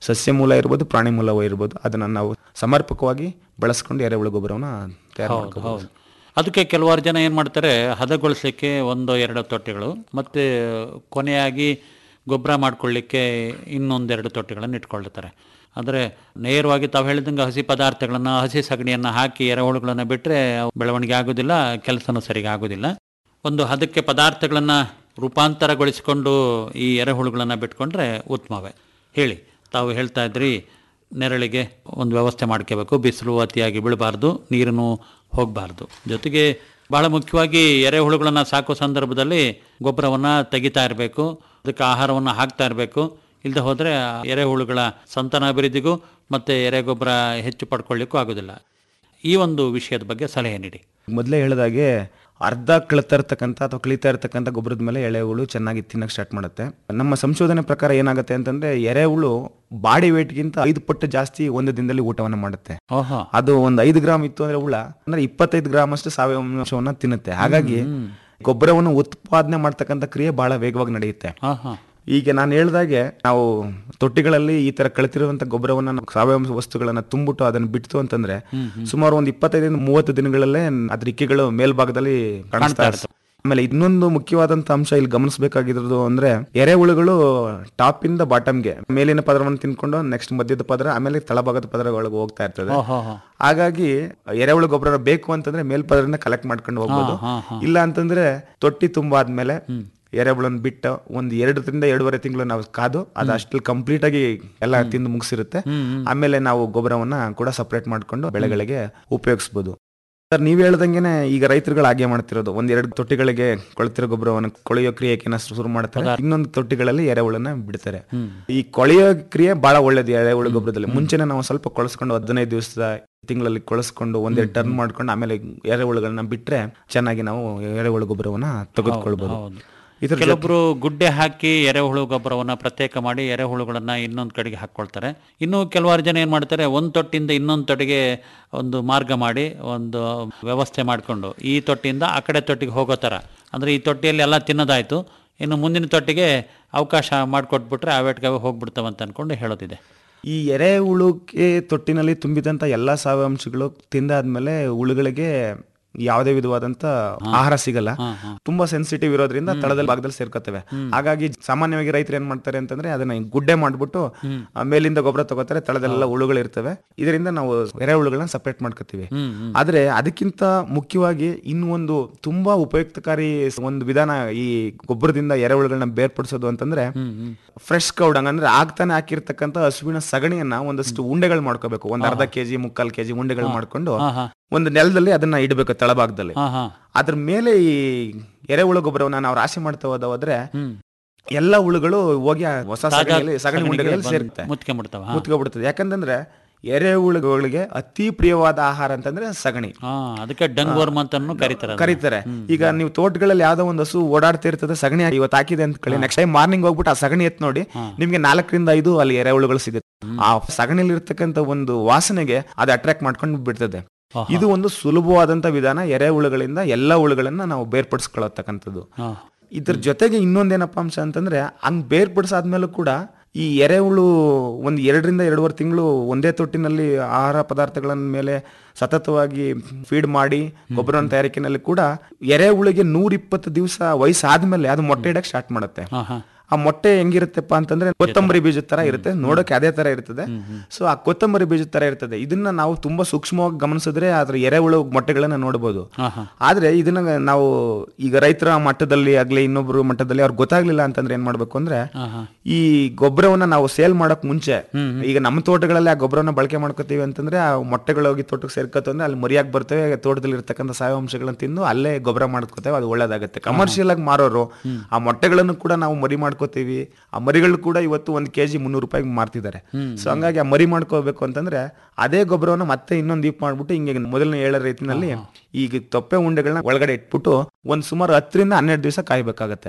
ಸಸ್ಯ ಮೂಲ ಇರ್ಬೋದು ಪ್ರಾಣಿ ಮೂಲವೂ ಇರ್ಬೋದು ಅದನ್ನ ನಾವು ಸಮರ್ಪಕವಾಗಿ ಬಳಸ್ಕೊಂಡು ಎರೆಹುಳು ಗೊಬ್ಬರವನ್ನ ತಯಾರು ಹೌದು ಮಾಡ್ಕೋಬಹುದು ಹೌದು ಅದಕ್ಕೆ ಕೆಲವಾರು ಜನ ಏನು ಮಾಡ್ತಾರೆ ಹದಗೊಳಿಸಲಿಕ್ಕೆ ಒಂದು ಎರಡು ತೊಟ್ಟಿಗಳು ಮತ್ತು ಕೊನೆಯಾಗಿ ಗೊಬ್ಬರ ಮಾಡ್ಕೊಳ್ಳಿಕ್ಕೆ ಇನ್ನೊಂದೆರಡು ತೊಟ್ಟಿಗಳನ್ನು ಇಟ್ಕೊಳ್ತಾರೆ ಆದರೆ ನೇರವಾಗಿ ತಾವು ಹೇಳಿದಂಗೆ ಹಸಿ ಪದಾರ್ಥಗಳನ್ನು ಹಸಿ ಸಗಣಿಯನ್ನು ಹಾಕಿ ಎರೆಹುಳುಗಳನ್ನು ಬಿಟ್ಟರೆ ಬೆಳವಣಿಗೆ ಆಗೋದಿಲ್ಲ ಕೆಲಸನೂ ಸರಿಗೆ ಆಗೋದಿಲ್ಲ ಒಂದು ಹದಕ್ಕೆ ಪದಾರ್ಥಗಳನ್ನು ರೂಪಾಂತರಗೊಳಿಸಿಕೊಂಡು ಈ ಎರೆಹುಳುಗಳನ್ನು ಬಿಟ್ಕೊಂಡ್ರೆ ಉತ್ತಮವೇ ಹೇಳಿ ತಾವು ಹೇಳ್ತಾ ಇದ್ರಿ ನೆರಳಿಗೆ ಒಂದು ವ್ಯವಸ್ಥೆ ಮಾಡ್ಕೋಬೇಕು ಬಿಸಿಲು ಅತಿಯಾಗಿ ಬೀಳಬಾರ್ದು ನೀರನ್ನು ಹೋಗಬಾರ್ದು ಜೊತೆಗೆ ಬಹಳ ಮುಖ್ಯವಾಗಿ ಎರೆಹುಳುಗಳನ್ನು ಸಾಕೋ ಸಂದರ್ಭದಲ್ಲಿ ಗೊಬ್ಬರವನ್ನು ತೆಗಿತಾ ಇರಬೇಕು ಅದಕ್ಕೆ ಆಹಾರವನ್ನು ಹಾಕ್ತಾ ಇರಬೇಕು ಇಲ್ಲದೆ ಹೋದರೆ ಎರೆಹುಳುಗಳ ಸಂತಾನಾಭಿವೃದ್ಧಿಗೂ ಮತ್ತು ಎರೆಗೊಬ್ಬರ ಹೆಚ್ಚು ಪಡ್ಕೊಳ್ಳಿಕ್ಕೂ ಆಗೋದಿಲ್ಲ ಈ ಒಂದು ವಿಷಯದ ಬಗ್ಗೆ ಸಲಹೆ ನೀಡಿ ಮೊದಲೇ ಹೇಳಿದಾಗೆ ಅರ್ಧ ಕಳಿತಾ ಇರ್ತಕ್ಕಂಥ ಅಥವಾ ಕಳೀತಾ ಇರ್ತಕ್ಕಂಥ ಗೊಬ್ಬರದ ಮೇಲೆ ಎಳೆಹುಳು ಚೆನ್ನಾಗಿ ತಿನ್ನಕ್ಕೆ ಸ್ಟಾರ್ಟ್ ಮಾಡುತ್ತೆ ನಮ್ಮ ಸಂಶೋಧನೆ ಪ್ರಕಾರ ಏನಾಗುತ್ತೆ ಅಂತಂದ್ರೆ ಎರೆಹುಳು ಬಾಡಿ ವೇಟ್ಗಿಂತ ಐದು ಪಟ್ಟು ಜಾಸ್ತಿ ಒಂದು ದಿನದಲ್ಲಿ ಊಟವನ್ನು ಮಾಡುತ್ತೆ ಓಹೋ ಅದು ಒಂದು ಐದು ಗ್ರಾಮ್ ಇತ್ತು ಅಂದ್ರೆ ಹುಳ ಅಂದ್ರೆ ಇಪ್ಪತ್ತೈದು ಗ್ರಾಮ್ ಅಷ್ಟು ಸಾವಯವ ಅಂಶವನ್ನ ತಿನ್ನುತ್ತೆ ಹಾಗಾಗಿ ಗೊಬ್ಬರವನ್ನು ಉತ್ಪಾದನೆ ಮಾಡ್ತಕ್ಕಂಥ ಕ್ರಿಯೆ ಬಹಳ ವೇಗವಾಗಿ ನಡೆಯುತ್ತೆ ಹಾಂ ಹಾಂ ಈಗ ನಾನು ಹೇಳ್ದಾಗೆ ನಾವು ತೊಟ್ಟಿಗಳಲ್ಲಿ ಈ ತರ ಕಳಿತಿರುವಂತ ಗೊಬ್ಬರವನ್ನ ನಾವು ಸಾವಯವ ವಸ್ತುಗಳನ್ನ ತುಂಬಿಟ್ಟು ಅದನ್ನ ಬಿಡ್ತು ಅಂತಂದ್ರೆ ಸುಮಾರು ಒಂದು ಇಪ್ಪತ್ತೈದರಿಂದ ಮೂವತ್ತು ದಿನಗಳಲ್ಲೇ ಅದ್ರ ಇಕ್ಕೆಗಳು ಮೇಲ್ಭಾಗದಲ್ಲಿ ಕಾಣಿಸ್ತಾ ಇರ್ತವೆ ಆಮೇಲೆ ಇನ್ನೊಂದು ಮುಖ್ಯವಾದಂತ ಅಂಶ ಇಲ್ಲಿ ಗಮನಿಸಬೇಕಾಗಿರೋದು ಅಂದ್ರೆ ಎರೆಹುಳುಗಳು ಟಾಪ್ ಇಂದ ಬಾಟಮ್ಗೆ ಮೇಲಿನ ಪದರವನ್ನು ತಿನ್ಕೊಂಡು ನೆಕ್ಸ್ಟ್ ಮಧ್ಯದ ಪದರ ಆಮೇಲೆ ತಳಭಾಗದ ಪದರ ಒಳಗೆ ಹೋಗ್ತಾ ಇರ್ತದೆ ಓಹೋ ಹೋ ಹಾಗಾಗಿ ಎರೆಹುಳು ಗೊಬ್ಬರ ಬೇಕು ಅಂತಂದ್ರೆ ಮೇಲ್ಪದರದಿಂದ ಕಲೆಕ್ಟ್ ಮಾಡ್ಕೊಂಡು ಹೋಗ್ಬೋದು ಹಾ, ಹಾ. ಇಲ್ಲ ಅಂತಂದ್ರೆ ತೊಟ್ಟಿ ತುಂಬಾದ್ಮೇಲೆ ಎರೆಹುಳನ್ ಬಿಟ್ಟು ಒಂದ್ ಎರಡರಿಂದ ಎರಡೂವರೆ ತಿಂಗಳು ನಾವು ಕಾದು ಅದು ಅಷ್ಟು ಕಂಪ್ಲೀಟ್ ಆಗಿ ಎಲ್ಲ ತಿಂದು ಮುಗಿಸಿರುತ್ತೆ ಆಮೇಲೆ ನಾವು ಗೊಬ್ಬರವನ್ನ ಕೂಡ ಸಪರೇಟ್ ಮಾಡ್ಕೊಂಡು ಬೆಳೆಗಳಿಗೆ ಉಪಯೋಗಿಸ್ಬೋದು ಸರ್ ನೀವ್ ಹೇಳ್ದಂಗೆನೆ ಈಗ ರೈತರುಗಳು ಹಾಗೆ ಮಾಡ್ತಿರೋದು ಒಂದ್ ಎರಡು ತೊಟ್ಟಿಗಳಿಗೆ ಕೊಳ್ತಿರೋ ಗೊಬ್ಬರವನ್ನು ಕೊಳೆಯೋ ಕ್ರಿಯೆನ ಶುರು ಮಾಡ್ತಾರೆ ಇನ್ನೊಂದು ತೊಟ್ಟಿಗಳಲ್ಲಿ ಎರೆಹುಳನ್ನ ಬಿಡ್ತಾರೆ ಈ ಕೊಳೆಯೋ ಕ್ರಿಯೆ ಬಹಳ ಒಳ್ಳೇದು ಎರೆಹುಳು ಗೊಬ್ಬರದಲ್ಲಿ ಮುಂಚೆನೆ ನಾವು ಸ್ವಲ್ಪ ಕೊಳಸ್ಕೊಂಡು ಹದಿನೈದು ದಿವಸ ತಿಂಗಳಲ್ಲಿ ಕೊಳಸ್ಕೊಂಡು ಒಂದೆರಡು ಟರ್ನ್ ಮಾಡ್ಕೊಂಡು ಆಮೇಲೆ ಎರೆಹುಳುಗಳನ್ನ ಬಿಟ್ರೆ ಚೆನ್ನಾಗಿ ನಾವು ಎರೆಹುಳು ಗೊಬ್ಬರವನ್ನ ತೆಗೆದುಕೊಳ್ಬಹುದು ಹೌದು. ಇದ್ರ ಜೊತೆ- ಕೆಲವೊಬ್ರು ಗುಡ್ಡೆ ಹಾಕಿ ಎರೆಹುಳು ಗೊಬ್ಬರವನ್ನ ಪ್ರತ್ಯೇಕ ಮಾಡಿ ಎರೆಹುಳುಗಳನ್ನ ಇನ್ನೊಂದು ಕಡೆಗೆ ಹಾಕ್ಕೊಳ್ತಾರೆ ಇನ್ನು ಕೆಲವಾರು ಜನ ಏನ್ ಮಾಡ್ತಾರೆ ಒಂದು ತೊಟ್ಟಿಯಿಂದ ಇನ್ನೊಂದು ತೊಟ್ಟಿಗೆ ಒಂದು ಮಾರ್ಗ ಮಾಡಿ ಒಂದು ವ್ಯವಸ್ಥೆ ಮಾಡಿಕೊಂಡು ಈ ತೊಟ್ಟಿಯಿಂದ ಆ ಕಡೆ ತೊಟ್ಟಿಗೆ ಹೋಗೋ ಥರ ಅಂದ್ರೆ ಈ ತೊಟ್ಟಿಯಲ್ಲಿ ಎಲ್ಲ ತಿನ್ನೋದಾಯ್ತು ಇನ್ನು ಮುಂದಿನ ತೊಟ್ಟಿಗೆ ಅವಕಾಶ ಮಾಡಿಕೊಟ್ಬಿಟ್ರೆ ಅವೇಟ್ಗೆ ಅವೆ ಹೋಗ್ಬಿಡ್ತಾವಂತ ಅನ್ಕೊಂಡು ಹೇಳೋದಿದೆ ಈ ಎರೆಹುಳುಗೆ ತೊಟ್ಟಿನಲ್ಲಿ ತುಂಬಿದಂತ ಎಲ್ಲಾ ಸಾವಯವಾಂಶಗಳು ತಿಂದಾದ್ಮೇಲೆ ಹುಳುಗಳಿಗೆ ಯಾವುದೇ ವಿಧವಾದಂತ ಆಹಾರ ಸಿಗಲ್ಲ ತುಂಬಾ ಸೆನ್ಸಿಟಿವ್ ಇರೋದ್ರಿಂದ ತಳದ ಭಾಗದಲ್ಲಿ ಸೇರ್ಕೋತವೆ ಹಾಗಾಗಿ ಸಾಮಾನ್ಯವಾಗಿ ರೈತರು ಏನ್ ಮಾಡ್ತಾರೆ ಅಂತಂದ್ರೆ ಅದನ್ನ ಗುಡ್ಡೆ ಮಾಡ್ಬಿಟ್ಟು ಆ ಮೇಲಿಂದ ಗೊಬ್ಬರ ತಗೋತಾರೆ ತಳದೆಲ್ಲ ಹುಳುಗಳು ಇರ್ತವೆ ಇದರಿಂದ ನಾವು ಎರೆಹುಳುಗಳನ್ನ ಸಪರೇಟ್ ಮಾಡ್ಕೋತೀವಿ ಆದ್ರೆ ಅದಕ್ಕಿಂತ ಮುಖ್ಯವಾಗಿ ಇನ್ನು ಒಂದು ತುಂಬಾ ಉಪಯುಕ್ತಕಾರಿ ಒಂದು ವಿಧಾನ ಈ ಗೊಬ್ಬರದಿಂದ ಎರೆಹುಳುಗಳನ್ನ ಬೇರ್ಪಡಿಸೋದು ಅಂತಂದ್ರೆ ಫ್ರೆಶ್ ಕೌಡಂಗ್ ಅಂದ್ರೆ ಆಗ್ತಾನೆ ಹಾಕಿರ್ತಕ್ಕಂಥ ಹಸುವಿನ ಸಗಣಿಯನ್ನ ಒಂದಷ್ಟು ಉಂಡೆಗಳು ಮಾಡ್ಕೋಬೇಕು ಒಂದ್ ಅರ್ಧ ಕೆಜಿ ಮುಕ್ಕಾಲ್ ಕೆಜಿ ಉಂಡೆಗಳು ಮಾಡ್ಕೊಂಡು ಒಂದು ನೆಲದಲ್ಲಿ ಅದನ್ನ ಇಡಬೇಕು ತಳಭಾಗದಲ್ಲಿ ಹಾ ಹಾ ಅದ್ರ ಮೇಲೆ ಈ ಎರೆಹುಳು ಗೊಬ್ಬರವನ್ನ ನಾವು ರಾಶಿ ಮಾಡ್ತಾ ಹೋದ ಹೋದ್ರೆ ಎಲ್ಲ ಹುಳುಗಳು ಹೋಗಿ ಆ ಹೊಸ ಸಗಣಿಯಲ್ಲಿ ಸಗಣಿ ಉಂಡೆಗಳಲ್ಲಿ ಸೇರುತ್ತೆ ಮುತ್ಕೊಂಡ್ಬಿಡ್ತಾವ ಮುತ್ಕೊಬಿಡ್ತದೆ ಯಾಕಂತಂದ್ರೆ ಎರೆಹುಳುಗಳಿಗೆ ಅತಿ ಪ್ರಿಯವಾದ ಆಹಾರ ಅಂತಂದ್ರೆ ಸಗಣಿ ಹಾ ಅದಕ್ಕೆ ಡಂಗ್ ವರ್ಮ್ ಅಂತಾನು ಕರೀತಾರೆ ಅದನ್ನ. ಕರೀತಾರೆ ಈಗ ನೀವು ತೋಟಗಳಲ್ಲಿ ಯಾವ್ದೋ ಒಂದು ಹಸು ಓಡಾಡ್ತಾ ಇರ್ತದೆ ಸಗಣಿ ಇವತ್ತು ಹಾಕಿದೆ ಅಂತ ಕಳಿ ನೆಕ್ಸ್ಟ್ ಟೈಮ್ ಮಾರ್ನಿಂಗ್ ಹೋಗ್ಬಿಟ್ಟು ಆ ಸಗಣಿ ಎತ್ ನೋಡಿ ನಿಮ್ಗೆ ನಾಲ್ಕರಿಂದ ಐದು ಅಲ್ಲಿ ಎರೆಹುಳುಗಳು ಸಿಗುತ್ತೆ ಆ ಸಗಣಿಲಿ ಇರ್ತಕ್ಕಂಥ ಒಂದು ವಾಸನೆಗೆ ಅದು ಅಟ್ರಾಕ್ಟ್ ಮಾಡ್ಕೊಂಡು ಬಿಡ್ತದೆ ಇದು ಒಂದು ಸುಲಭವಾದಂತ ವಿಧಾನ ಎರೆಹುಳುಗಳಿಂದ ಎಲ್ಲ ಹುಳುಗಳನ್ನ ನಾವು ಬೇರ್ಪಡಿಸ್ಕೊಳ್ಳತಕ್ಕಂಥದ್ದು ಹಾ. ಇದ್ರ ಜೊತೆಗೆ ಇನ್ನೊಂದೇನಪ್ಪ ಅಂಶ ಅಂತಂದ್ರೆ ಹಂಗ್ ಬೇರ್ಪಡಿಸಾದ್ಮೇಲೂ ಕೂಡ ಈ ಎರೆಹುಳು ಒಂದ್ ಎರಡರಿಂದ ಎರಡೂವರೆ ತಿಂಗಳು ಒಂದೇ ತೊಟ್ಟಿನಲ್ಲಿ ಆಹಾರ ಪದಾರ್ಥಗಳ ಮೇಲೆ ಸತತವಾಗಿ ಫೀಡ್ ಮಾಡಿ ಗೊಬ್ಬರ ತಯಾರಿಕೆನಲ್ಲಿ ಕೂಡ ಎರೆಹುಳಿಗೆ ನೂರ ಇಪ್ಪತ್ತು ದಿವಸ ವಯಸ್ಸಾದ್ಮೇಲೆ ಅದು ಮೊಟ್ಟೆ ಇಡಕ್ ಸ್ಟಾರ್ಟ್ ಮಾಡುತ್ತೆ ಹಾ ಹಾ ಆ ಮೊಟ್ಟೆ ಹೆಂಗಿರುತ್ತಪ್ಪ ಅಂತಂದ್ರೆ ಕೊತ್ತಂಬರಿ ಬೀಜದ ತರ ಇರುತ್ತೆ ನೋಡೋಕೆ ಅದೇ ತರ ಇರ್ತದೆ ಸೊ ಆ ಕೊತ್ತಂಬರಿ ಬೀಜದ ತರ ಇರ್ತದೆ ಇದನ್ನ ನಾವು ತುಂಬಾ ಸೂಕ್ಷ್ಮವಾಗಿ ಗಮನಿಸಿದ್ರೆ ಅದ್ರ ಎರೆಹುಳು ಮೊಟ್ಟೆಗಳನ್ನ ನೋಡಬಹುದು ಹಾ ಹಾ ಆದ್ರೆ ಇದನ್ನ ನಾವು ಈಗ ರೈತರ ಮಟ್ಟದಲ್ಲಿ ಆಗ್ಲಿ ಇನ್ನೊಬ್ರು ಮಟ್ಟದಲ್ಲಿ ಅವ್ರಿಗೆ ಗೊತ್ತಾಗ್ಲಿಲ್ಲ ಅಂತಂದ್ರೆ ಏನ್ ಮಾಡ್ಬೇಕು ಅಂದ್ರೆ ಹಾ ಹಾ ಈ ಗೊಬ್ಬರವನ್ನ ನಾವು ಸೇಲ್ ಮಾಡಕ್ ಮುಂಚೆ ಈಗ ನಮ್ಮ ತೋಟಗಳಲ್ಲಿ ಆ ಗೊಬ್ಬರವನ್ನ ಬಳಕೆ ಮಾಡ್ಕೋತೀವಿ ಅಂತಂದ್ರೆ ಆ ಮೊಟ್ಟೆಗಳು ಹೋಗಿ ತೋಟಕ್ಕೆ ಸೇರ್ಕೋತ ಅಂದ್ರೆ ಅಲ್ಲಿ ಮರಿಯಾಗಿ ಬರ್ತವೆ ತೋಟದಲ್ಲಿ ಇರ್ತಕ್ಕಂಥ ಸಾವಯವಾಂಶಗಳನ್ನ ತಿಂದು ಅಲ್ಲೇ ಗೊಬ್ಬರ ಮಾಡ್ಕೋತೇವೆ ಅದು ಒಳ್ಳೇದಾಗುತ್ತೆ ಕಮರ್ಷಿಯಲ್ ಆಗಿ ಮಾರೋರು ಆ ಮೊಟ್ಟೆಗಳನ್ನು ಕೂಡ ನಾವು ಮರಿ ಮಾಡ್ಕೋತೀವಿ ಆ ಮರಿಗಳು ಕೂಡ ಇವತ್ತು ಒಂದ್ ಕೆಜಿ ಮುನ್ನೂರು ರೂಪಾಯಿಗೆ ಮಾರ್ತಿದ್ದಾರೆ ಸೊ ಹಂಗಾಗಿ ಆ ಮರಿ ಮಾಡ್ಕೋಬೇಕು ಅಂತಂದ್ರೆ ಅದೇ ಗೊಬ್ಬರವನ್ನ ಮತ್ತೆ ಇನ್ನೊಂದು ದೀಪ ಮಾಡ್ಬಿಟ್ಟು ಹಿಂಗೆ ಮೊದಲನೇ ಹೇಳೋ ರೀತಿನಲ್ಲಿ ಈಗ ತೊಪ್ಪೆ ಉಂಡೆಗಳನ್ನ ಒಳಗಡೆ ಇಟ್ಬಿಟ್ಟು ಒಂದ್ ಸುಮಾರು ಹತ್ತರಿಂದ ಹನ್ನೆರಡು ದಿವಸ ಕಾಯ್ಬೇಕಾಗತ್ತೆ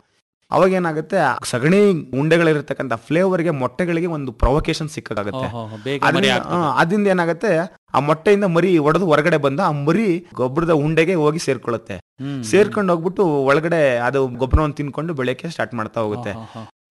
ಅವಾಗ ಏನಾಗುತ್ತೆ ಆ ಸಗಣಿ ಉಂಡೆಗಳಿರ್ತಕ್ಕಂಥ ಫ್ಲೇವರ್ಗೆ ಮೊಟ್ಟೆಗಳಿಗೆ ಒಂದು ಪ್ರೊವೊಕೇಶನ್ ಸಿಕ್ಕಾಗುತ್ತೆ ಓಹೋ, ಬೇಗ ಮರಿ ಆಗ್ತದೆ. ಅದರಿಂದ ಏನಾಗುತ್ತೆ ಆ ಮೊಟ್ಟೆಯಿಂದ ಮರಿ ಒಡೆದು ಹೊರಗಡೆ ಬಂದು ಆ ಮರಿ ಗೊಬ್ಬರದ ಉಂಡೆಗೆ ಹೋಗಿ ಸೇರ್ಕೊಳ್ಳುತ್ತೆ ಸೇರ್ಕೊಂಡು ಹೋಗ್ಬಿಟ್ಟು ಒಳಗಡೆ ಅದು ಗೊಬ್ಬರವನ್ನು ತಿನ್ಕೊಂಡು ಬೆಳೆಯಕ್ಕೆ ಸ್ಟಾರ್ಟ್ ಮಾಡ್ತಾ ಹೋಗುತ್ತೆ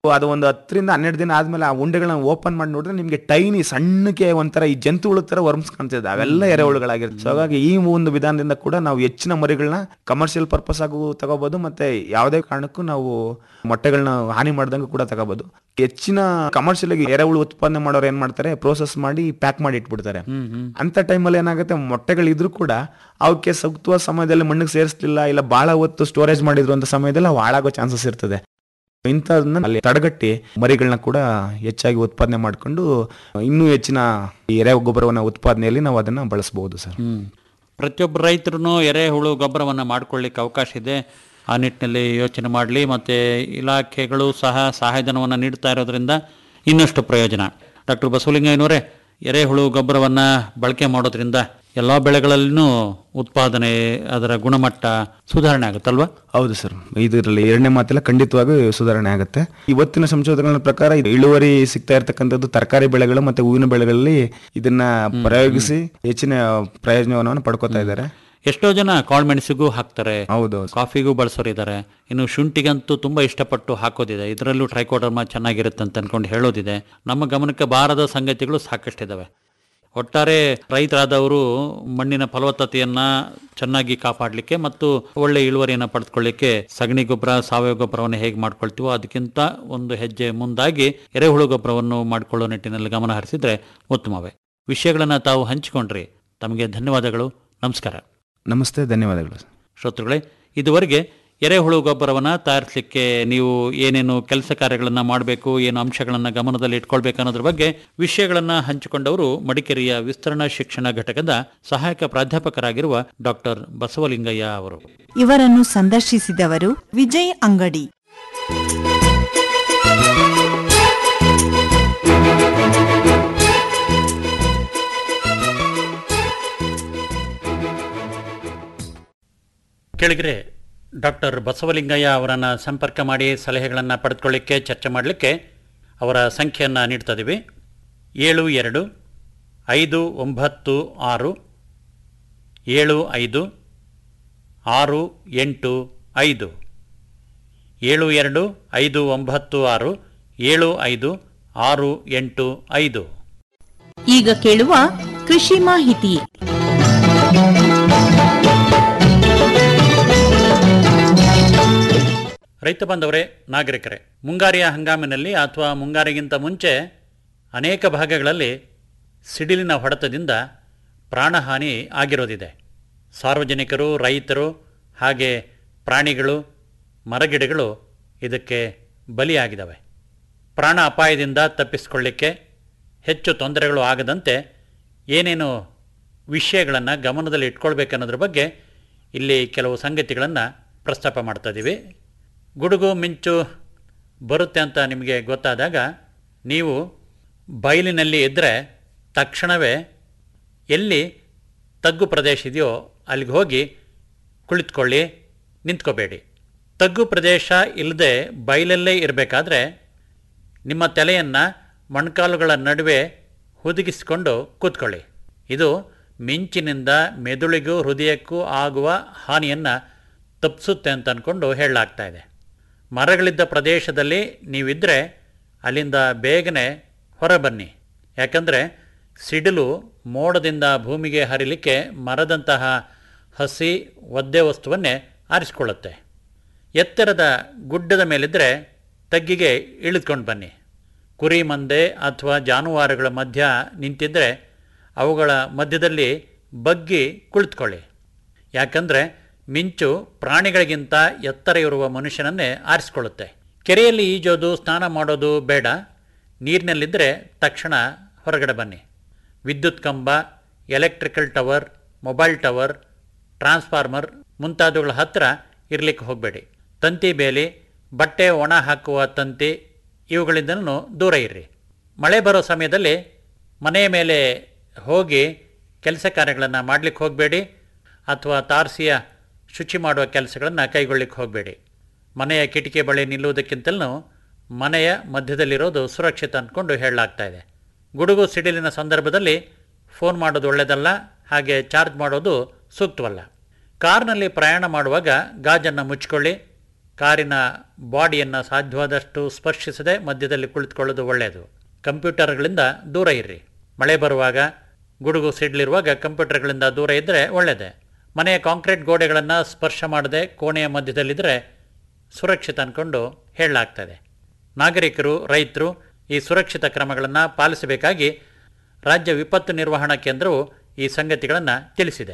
ಅದು ಒಂದು ಹತ್ತರಿಂದ ಹನ್ನೆರಡು ದಿನ ಆದ್ಮೇಲೆ ಆ ಉಂಡೆಗಳನ್ನ ಓಪನ್ ಮಾಡಿ ನೋಡಿದ್ರೆ ನಿಮ್ಗೆ ಟೈನಿ ಸಣ್ಣಕ್ಕೆ ಒಂಥರ ಈ ಜಂತುಹುಳು ತರ ವರ್ಮ್ಸ್ ಕಾಣ್ತಿದೆ ಅವೆಲ್ಲ ಎರೆಹುಳುಗಳಾಗಿರುತ್ತೆ ಸೊ ಹಾಗಾಗಿ ಈ ಒಂದು ವಿಧಾನದಿಂದ ಕೂಡ ನಾವು ಹೆಚ್ಚಿನ ಮರಿಗಳನ್ನ ಕಮರ್ಷಿಯಲ್ ಪರ್ಪಸ್ ಆಗು ತಗೋಬಹುದು ಮತ್ತೆ ಯಾವುದೇ ಕಾರಣಕ್ಕೂ ನಾವು ಮೊಟ್ಟೆಗಳನ್ನ ಹಾನಿ ಮಾಡ್ದಂಗೆ ಕೂಡ ತಗೋಬಹುದು ಹೆಚ್ಚಿನ ಕಮರ್ಷಿಯಲ್ ಆಗಿ ಎರೆಹುಳು ಉತ್ಪಾದನೆ ಮಾಡೋರು ಏನ್ ಮಾಡ್ತಾರೆ ಪ್ರೋಸೆಸ್ ಮಾಡಿ ಪ್ಯಾಕ್ ಮಾಡಿ ಇಟ್ಬಿಡ್ತಾರೆ ಅಂತ ಟೈಮಲ್ಲಿ ಏನಾಗುತ್ತೆ ಮೊಟ್ಟೆಗಳಿದ್ರು ಕೂಡ ಅವಕ್ಕೆ ಸೂಕ್ತವಾದ ಸಮಯದಲ್ಲಿ ಮಣ್ಣಿಗೆ ಸೇರಿಸಲಿಲ್ಲ ಇಲ್ಲ ಬಹಳ ಹೊತ್ತು ಸ್ಟೋರೇಜ್ ಮಾಡಿದ್ರು ಅಂತ ಸಮಯದಲ್ಲಿ ಅವು ಹಾಳಾಗೋ ಚಾನ್ಸಸ್ ಇರ್ತದೆ ಇಂಥದನ್ನ ಅಲ್ಲಿ ತಡೆಗಟ್ಟಿ ಮರಿಗಳನ್ನ ಕೂಡ ಹೆಚ್ಚಾಗಿ ಉತ್ಪಾದನೆ ಮಾಡಿಕೊಂಡು ಇನ್ನೂ ಹೆಚ್ಚಿನ ಈ ಎರೆ ಗೊಬ್ಬರವನ್ನ ಉತ್ಪಾದನೆಯಲ್ಲಿ ನಾವು ಅದನ್ನ ಬಳಸಬಹುದು ಸರ್ ಪ್ರತಿಯೊಬ್ಬ ರೈತರು ಎರೆಹುಳು ಗೊಬ್ಬರವನ್ನು ಮಾಡ್ಕೊಳ್ಳಿಕ್ಕೆ ಅವಕಾಶ ಇದೆ ಆ ನಿಟ್ಟಿನಲ್ಲಿ ಯೋಚನೆ ಮಾಡಲಿ ಮತ್ತು ಇಲಾಖೆಗಳು ಸಹ ಸಹಾಯಧನವನ್ನು ನೀಡ್ತಾ ಇರೋದ್ರಿಂದ ಇನ್ನಷ್ಟು ಪ್ರಯೋಜನ ಡಾಕ್ಟರ್ ಬಸವಲಿಂಗಯ್ಯನವರೇ ಎರೆಹುಳು ಗೊಬ್ಬರವನ್ನು ಬಳಕೆ ಮಾಡೋದ್ರಿಂದ ಎಲ್ಲ ಬೆಳೆಗಳಲ್ಲಿನೂ ಉತ್ಪಾದನೆ ಅದರ ಗುಣಮಟ್ಟ ಸುಧಾರಣೆ ಆಗುತ್ತಲ್ವಾ ಹೌದು ಸರ್ ಇದರಲ್ಲಿ ಎರಡನೇ ಮಾತೆಲ್ಲ ಖಂಡಿತವಾಗಿ ಸುಧಾರಣೆ ಆಗುತ್ತೆ ಇವತ್ತಿನ ಸಂಶೋಧನೆಗಳ ಪ್ರಕಾರ ಇದು ಇಳುವರಿ ಸಿಗ್ತಾ ಇರತಕ್ಕಂಥದ್ದು ತರಕಾರಿ ಬೆಳೆಗಳು ಮತ್ತೆ ಹೂವಿನ ಬೆಳೆಗಳಲ್ಲಿ ಇದನ್ನ ಪ್ರಯೋಗಿಸಿ ಹೆಚ್ಚಿನ ಪ್ರಯೋಜನವನ್ನು ಪಡ್ಕೋತಾ ಇದ್ದಾರೆ ಎಷ್ಟೋ ಜನ ಕಾಳುಮೆಣಸಿಗೂ ಹಾಕ್ತಾರೆ ಹೌದು ಕಾಫಿಗೂ ಬಳಸೋರು ಇದ್ದಾರೆ ಇನ್ನು ಶುಂಠಿಗಂತೂ ತುಂಬಾ ಇಷ್ಟಪಟ್ಟು ಹಾಕೋದಿದೆ ಇದರಲ್ಲೂ ಟ್ರೈಕೋಡರ್ಮಾ ಚೆನ್ನಾಗಿರುತ್ತೆ ಅಂತ ಅನ್ಕೊಂಡು ಹೇಳೋದಿದೆ ನಮ್ಮ ಗಮನಕ್ಕೆ ಬಾರದ ಸಂಗತಿಗಳು ಸಾಕಷ್ಟಿದಾವೆ ಒಟ್ಟಾರೆ ರೈತರಾದವರು ಮಣ್ಣಿನ ಫಲವತ್ತತೆಯನ್ನ ಚೆನ್ನಾಗಿ ಕಾಪಾಡಲಿಕ್ಕೆ ಮತ್ತು ಒಳ್ಳೆ ಇಳುವರಿಯನ್ನು ಪಡೆದುಕೊಳ್ಳಿಕ್ಕೆ ಸಗಣಿ ಗೊಬ್ಬರ ಸಾವಯವ ಗೊಬ್ಬರವನ್ನು ಹೇಗೆ ಮಾಡ್ಕೊಳ್ತೀವೋ ಅದಕ್ಕಿಂತ ಒಂದು ಹೆಜ್ಜೆ ಮುಂದಾಗಿ ಎರೆಹುಳು ಗೊಬ್ಬರವನ್ನು ಮಾಡಿಕೊಳ್ಳೋ ನಿಟ್ಟಿನಲ್ಲಿ ಗಮನ ಹರಿಸಿದ್ರೆ ಉತ್ತಮವೇ ವಿಷಯಗಳನ್ನು ತಾವು ಹಂಚಿಕೊಂಡ್ರಿ ತಮಗೆ ಧನ್ಯವಾದಗಳು ನಮಸ್ಕಾರ ನಮಸ್ತೆ ಧನ್ಯವಾದಗಳು ಶ್ರೋತೃಗಳೇ ಇದುವರೆಗೆ ಎರೆಹುಳು ಗೊಬ್ಬರವನ್ನು ತಯಾರಿಸಲಿಕ್ಕೆ ನೀವು ಏನೇನು ಕೆಲಸ ಕಾರ್ಯಗಳನ್ನು ಮಾಡಬೇಕು ಏನು ಅಂಶಗಳನ್ನು ಗಮನದಲ್ಲಿ ಇಟ್ಕೊಳ್ಬೇಕು ಅನ್ನೋದ್ರ ಬಗ್ಗೆ ವಿಷಯಗಳನ್ನು ಹಂಚಿಕೊಂಡವರು ಮಡಿಕೇರಿಯ ವಿಸ್ತರಣಾ ಶಿಕ್ಷಣ ಘಟಕದ ಸಹಾಯಕ ಪ್ರಾಧ್ಯಾಪಕರಾಗಿರುವ ಡಾಕ್ಟರ್ ಬಸವಲಿಂಗಯ್ಯ ಅವರು ಇವರನ್ನು ಸಂದರ್ಶಿಸಿದವರು ವಿಜಯ್ ಅಂಗಡಿ ಕೆಳಗರೆ ಡಾಕ್ಟರ್ ಬಸವಲಿಂಗಯ್ಯ ಅವರನ್ನು ಸಂಪರ್ಕ ಮಾಡಿ ಸಲಹೆಗಳನ್ನು ಪಡೆದುಕೊಳ್ಳಿಕ್ಕೆ ಚರ್ಚೆ ಮಾಡಲಿಕ್ಕೆ ಅವರ ಸಂಖ್ಯೆಯನ್ನು ನೀಡ್ತಾ ಇದ್ದೀವಿ ಏಳು ಎರಡು ಐದು ಒಂಬತ್ತು ಆರು ಏಳು ಐದು ಆರು ಎಂಟು ಐದು ಏಳು ಎರಡು ಐದು ಒಂಬತ್ತು ಆರು ಏಳು ಐದು ಆರು ಎಂಟು ಐದು ಈಗ ಕೇಳುವ ಕೃಷಿ ಮಾಹಿತಿ ರೈತ ಬಾಂಧವರೇ ನಾಗರಿಕರೇ ಮುಂಗಾರಿಯ ಹಂಗಾಮಿನಲ್ಲಿ ಅಥವಾ ಮುಂಗಾರಿಗಿಂತ ಮುಂಚೆ ಅನೇಕ ಭಾಗಗಳಲ್ಲಿ ಸಿಡಿಲಿನ ಹೊಡೆತದಿಂದ ಪ್ರಾಣಹಾನಿ ಆಗಿರೋದಿದೆ ಸಾರ್ವಜನಿಕರು ರೈತರು ಹಾಗೆ ಪ್ರಾಣಿಗಳು ಮರಗಿಡಗಳು ಇದಕ್ಕೆ ಬಲಿಯಾಗಿದ್ದಾವೆ ಪ್ರಾಣ ಅಪಾಯದಿಂದ ತಪ್ಪಿಸಿಕೊಳ್ಳಿಕ್ಕೆ ಹೆಚ್ಚು ತೊಂದರೆಗಳು ಆಗದಂತೆ ಏನೇನು ವಿಷಯಗಳನ್ನು ಗಮನದಲ್ಲಿ ಇಟ್ಕೊಳ್ಬೇಕನ್ನೋದ್ರ ಬಗ್ಗೆ ಇಲ್ಲಿ ಕೆಲವು ಸಂಗತಿಗಳನ್ನು ಪ್ರಸ್ತಾಪ ಮಾಡ್ತಾ ಇದ್ದೀವಿ ಗುಡುಗು ಮಿಂಚು ಬರುತ್ತೆ ಅಂತ ನಿಮಗೆ ಗೊತ್ತಾದಾಗ ನೀವು ಬಯಲಿನಲ್ಲಿ ಇದ್ದರೆ ತಕ್ಷಣವೇ ಎಲ್ಲಿ ತಗ್ಗು ಪ್ರದೇಶ ಇದೆಯೋ ಅಲ್ಲಿಗೆ ಹೋಗಿ ಕುಳಿತುಕೊಳ್ಳಿ ನಿಂತ್ಕೋಬೇಡಿ ತಗ್ಗು ಪ್ರದೇಶ ಇಲ್ಲದೆ ಬಯಲಲ್ಲೇ ಇರಬೇಕಾದ್ರೆ ನಿಮ್ಮ ತಲೆಯನ್ನು ಮೊಣಕಾಲುಗಳ ನಡುವೆ ಹುದುಗಿಸಿಕೊಂಡು ಕೂತ್ಕೊಳ್ಳಿ ಇದು ಮಿಂಚಿನಿಂದ ಮೆದುಳಿಗೂ ಹೃದಯಕ್ಕೂ ಆಗುವ ಹಾನಿಯನ್ನು ತಪ್ಪಿಸುತ್ತೆ ಅಂತ ಅಂದ್ಕೊಂಡು ಹೇಳಲಾಗ್ತಾ ಇದೆ ಮರಗಳಿದ್ದ ಪ್ರದೇಶದಲ್ಲಿ ನೀವಿದ್ದರೆ ಅಲ್ಲಿಂದ ಬೇಗನೆ ಹೊರಬನ್ನಿ ಯಾಕಂದರೆ ಸಿಡಿಲು ಮೋಡದಿಂದ ಭೂಮಿಗೆ ಹರಿಲಿಕ್ಕೆ ಮರದಂತಹ ಹಸಿ ಒದ್ದೆ ವಸ್ತುವನ್ನೇ ಆರಿಸಿಕೊಳ್ಳುತ್ತೆ ಎತ್ತರದ ಗುಡ್ಡದ ಮೇಲಿದ್ದರೆ ತಗ್ಗಿಗೆ ಇಳಿದುಕೊಂಡು ಬನ್ನಿ ಕುರಿ ಮಂದೆ ಅಥವಾ ಜಾನುವಾರುಗಳ ಮಧ್ಯ ನಿಂತಿದ್ದರೆ ಅವುಗಳ ಮಧ್ಯದಲ್ಲಿ ಬಗ್ಗಿ ಕುಳಿತುಕೊಳ್ಳಿ ಯಾಕಂದರೆ ಮಿಂಚು ಪ್ರಾಣಿಗಳಿಗಿಂತ ಎತ್ತರ ಇರುವ ಮನುಷ್ಯನನ್ನೇ ಆರಿಸಿಕೊಳ್ಳುತ್ತೆ ಕೆರೆಯಲ್ಲಿ ಈಜೋದು ಸ್ನಾನ ಮಾಡೋದು ಬೇಡ ನೀರಿನಲ್ಲಿದ್ದರೆ ತಕ್ಷಣ ಹೊರಗಡೆ ಬನ್ನಿ ವಿದ್ಯುತ್ ಕಂಬ electrical tower mobile tower transformer ಮುಂತಾದವುಗಳ ಹತ್ತಿರ ಇರಲಿಕ್ಕೆ ಹೋಗಬೇಡಿ ತಂತಿ ಬೇಲಿ ಬಟ್ಟೆ ಒಣ ಹಾಕುವ ತಂತಿ ಇವುಗಳಿಂದಲೂ ದೂರ ಇರ್ರಿ ಮಳೆ ಬರೋ ಸಮಯದಲ್ಲಿ ಮನೆಯ ಮೇಲೆ ಹೋಗಿ ಕೆಲಸ ಕಾರ್ಯಗಳನ್ನು ಮಾಡಲಿಕ್ಕೆ ಹೋಗಬೇಡಿ ಅಥವಾ ತಾರಸಿಯ ಶುಚಿ ಮಾಡುವ ಕೆಲಸಗಳನ್ನು ಕೈಗೊಳ್ಳಿಕ್ಕೆ ಹೋಗಬೇಡಿ ಮನೆಯ ಕಿಟಕಿ ಬಳಿ ನಿಲ್ಲುವುದಕ್ಕಿಂತಲೂ ಮನೆಯ ಮಧ್ಯದಲ್ಲಿರೋದು ಸುರಕ್ಷಿತ ಅಂದ್ಕೊಂಡು ಹೇಳಲಾಗ್ತಾ ಇದೆ ಗುಡುಗು ಸಿಡಿಲಿನ ಸಂದರ್ಭದಲ್ಲಿ ಫೋನ್ ಮಾಡೋದು ಒಳ್ಳೆಯದಲ್ಲ ಹಾಗೆ ಚಾರ್ಜ್ ಮಾಡೋದು ಸೂಕ್ತವಲ್ಲ ಕಾರ್ನಲ್ಲಿ ಪ್ರಯಾಣ ಮಾಡುವಾಗ ಗಾಜನ್ನು ಮುಚ್ಕೊಳ್ಳಿ ಕಾರಿನ ಬಾಡಿಯನ್ನು ಸಾಧ್ಯವಾದಷ್ಟು ಸ್ಪರ್ಶಿಸದೆ ಮಧ್ಯದಲ್ಲಿ ಕುಳಿತುಕೊಳ್ಳೋದು ಒಳ್ಳೆಯದು ಕಂಪ್ಯೂಟರ್ಗಳಿಂದ ದೂರ ಇರ್ರಿ ಮಳೆ ಬರುವಾಗ ಗುಡುಗು ಸಿಡ್ಲಿರುವಾಗ ಕಂಪ್ಯೂಟರ್ಗಳಿಂದ ದೂರ ಇದ್ದರೆ ಒಳ್ಳೆಯದೇ ಮನೆಯ ಕಾಂಕ್ರೀಟ್ ಗೋಡೆಗಳನ್ನು ಸ್ಪರ್ಶ ಮಾಡದೆ ಕೋಣೆಯ ಮಧ್ಯದಲ್ಲಿದ್ದರೆ ಸುರಕ್ಷಿತ ಅಂದ್ಕೊಂಡು ಹೇಳಲಾಗ್ತದೆ ನಾಗರಿಕರು ರೈತರು ಈ ಸುರಕ್ಷಿತ ಕ್ರಮಗಳನ್ನು ಪಾಲಿಸಬೇಕಾಗಿ ರಾಜ್ಯ ವಿಪತ್ತು ನಿರ್ವಹಣಾ ಕೇಂದ್ರವು ಈ ಸಂಗತಿಗಳನ್ನು ತಿಳಿಸಿದೆ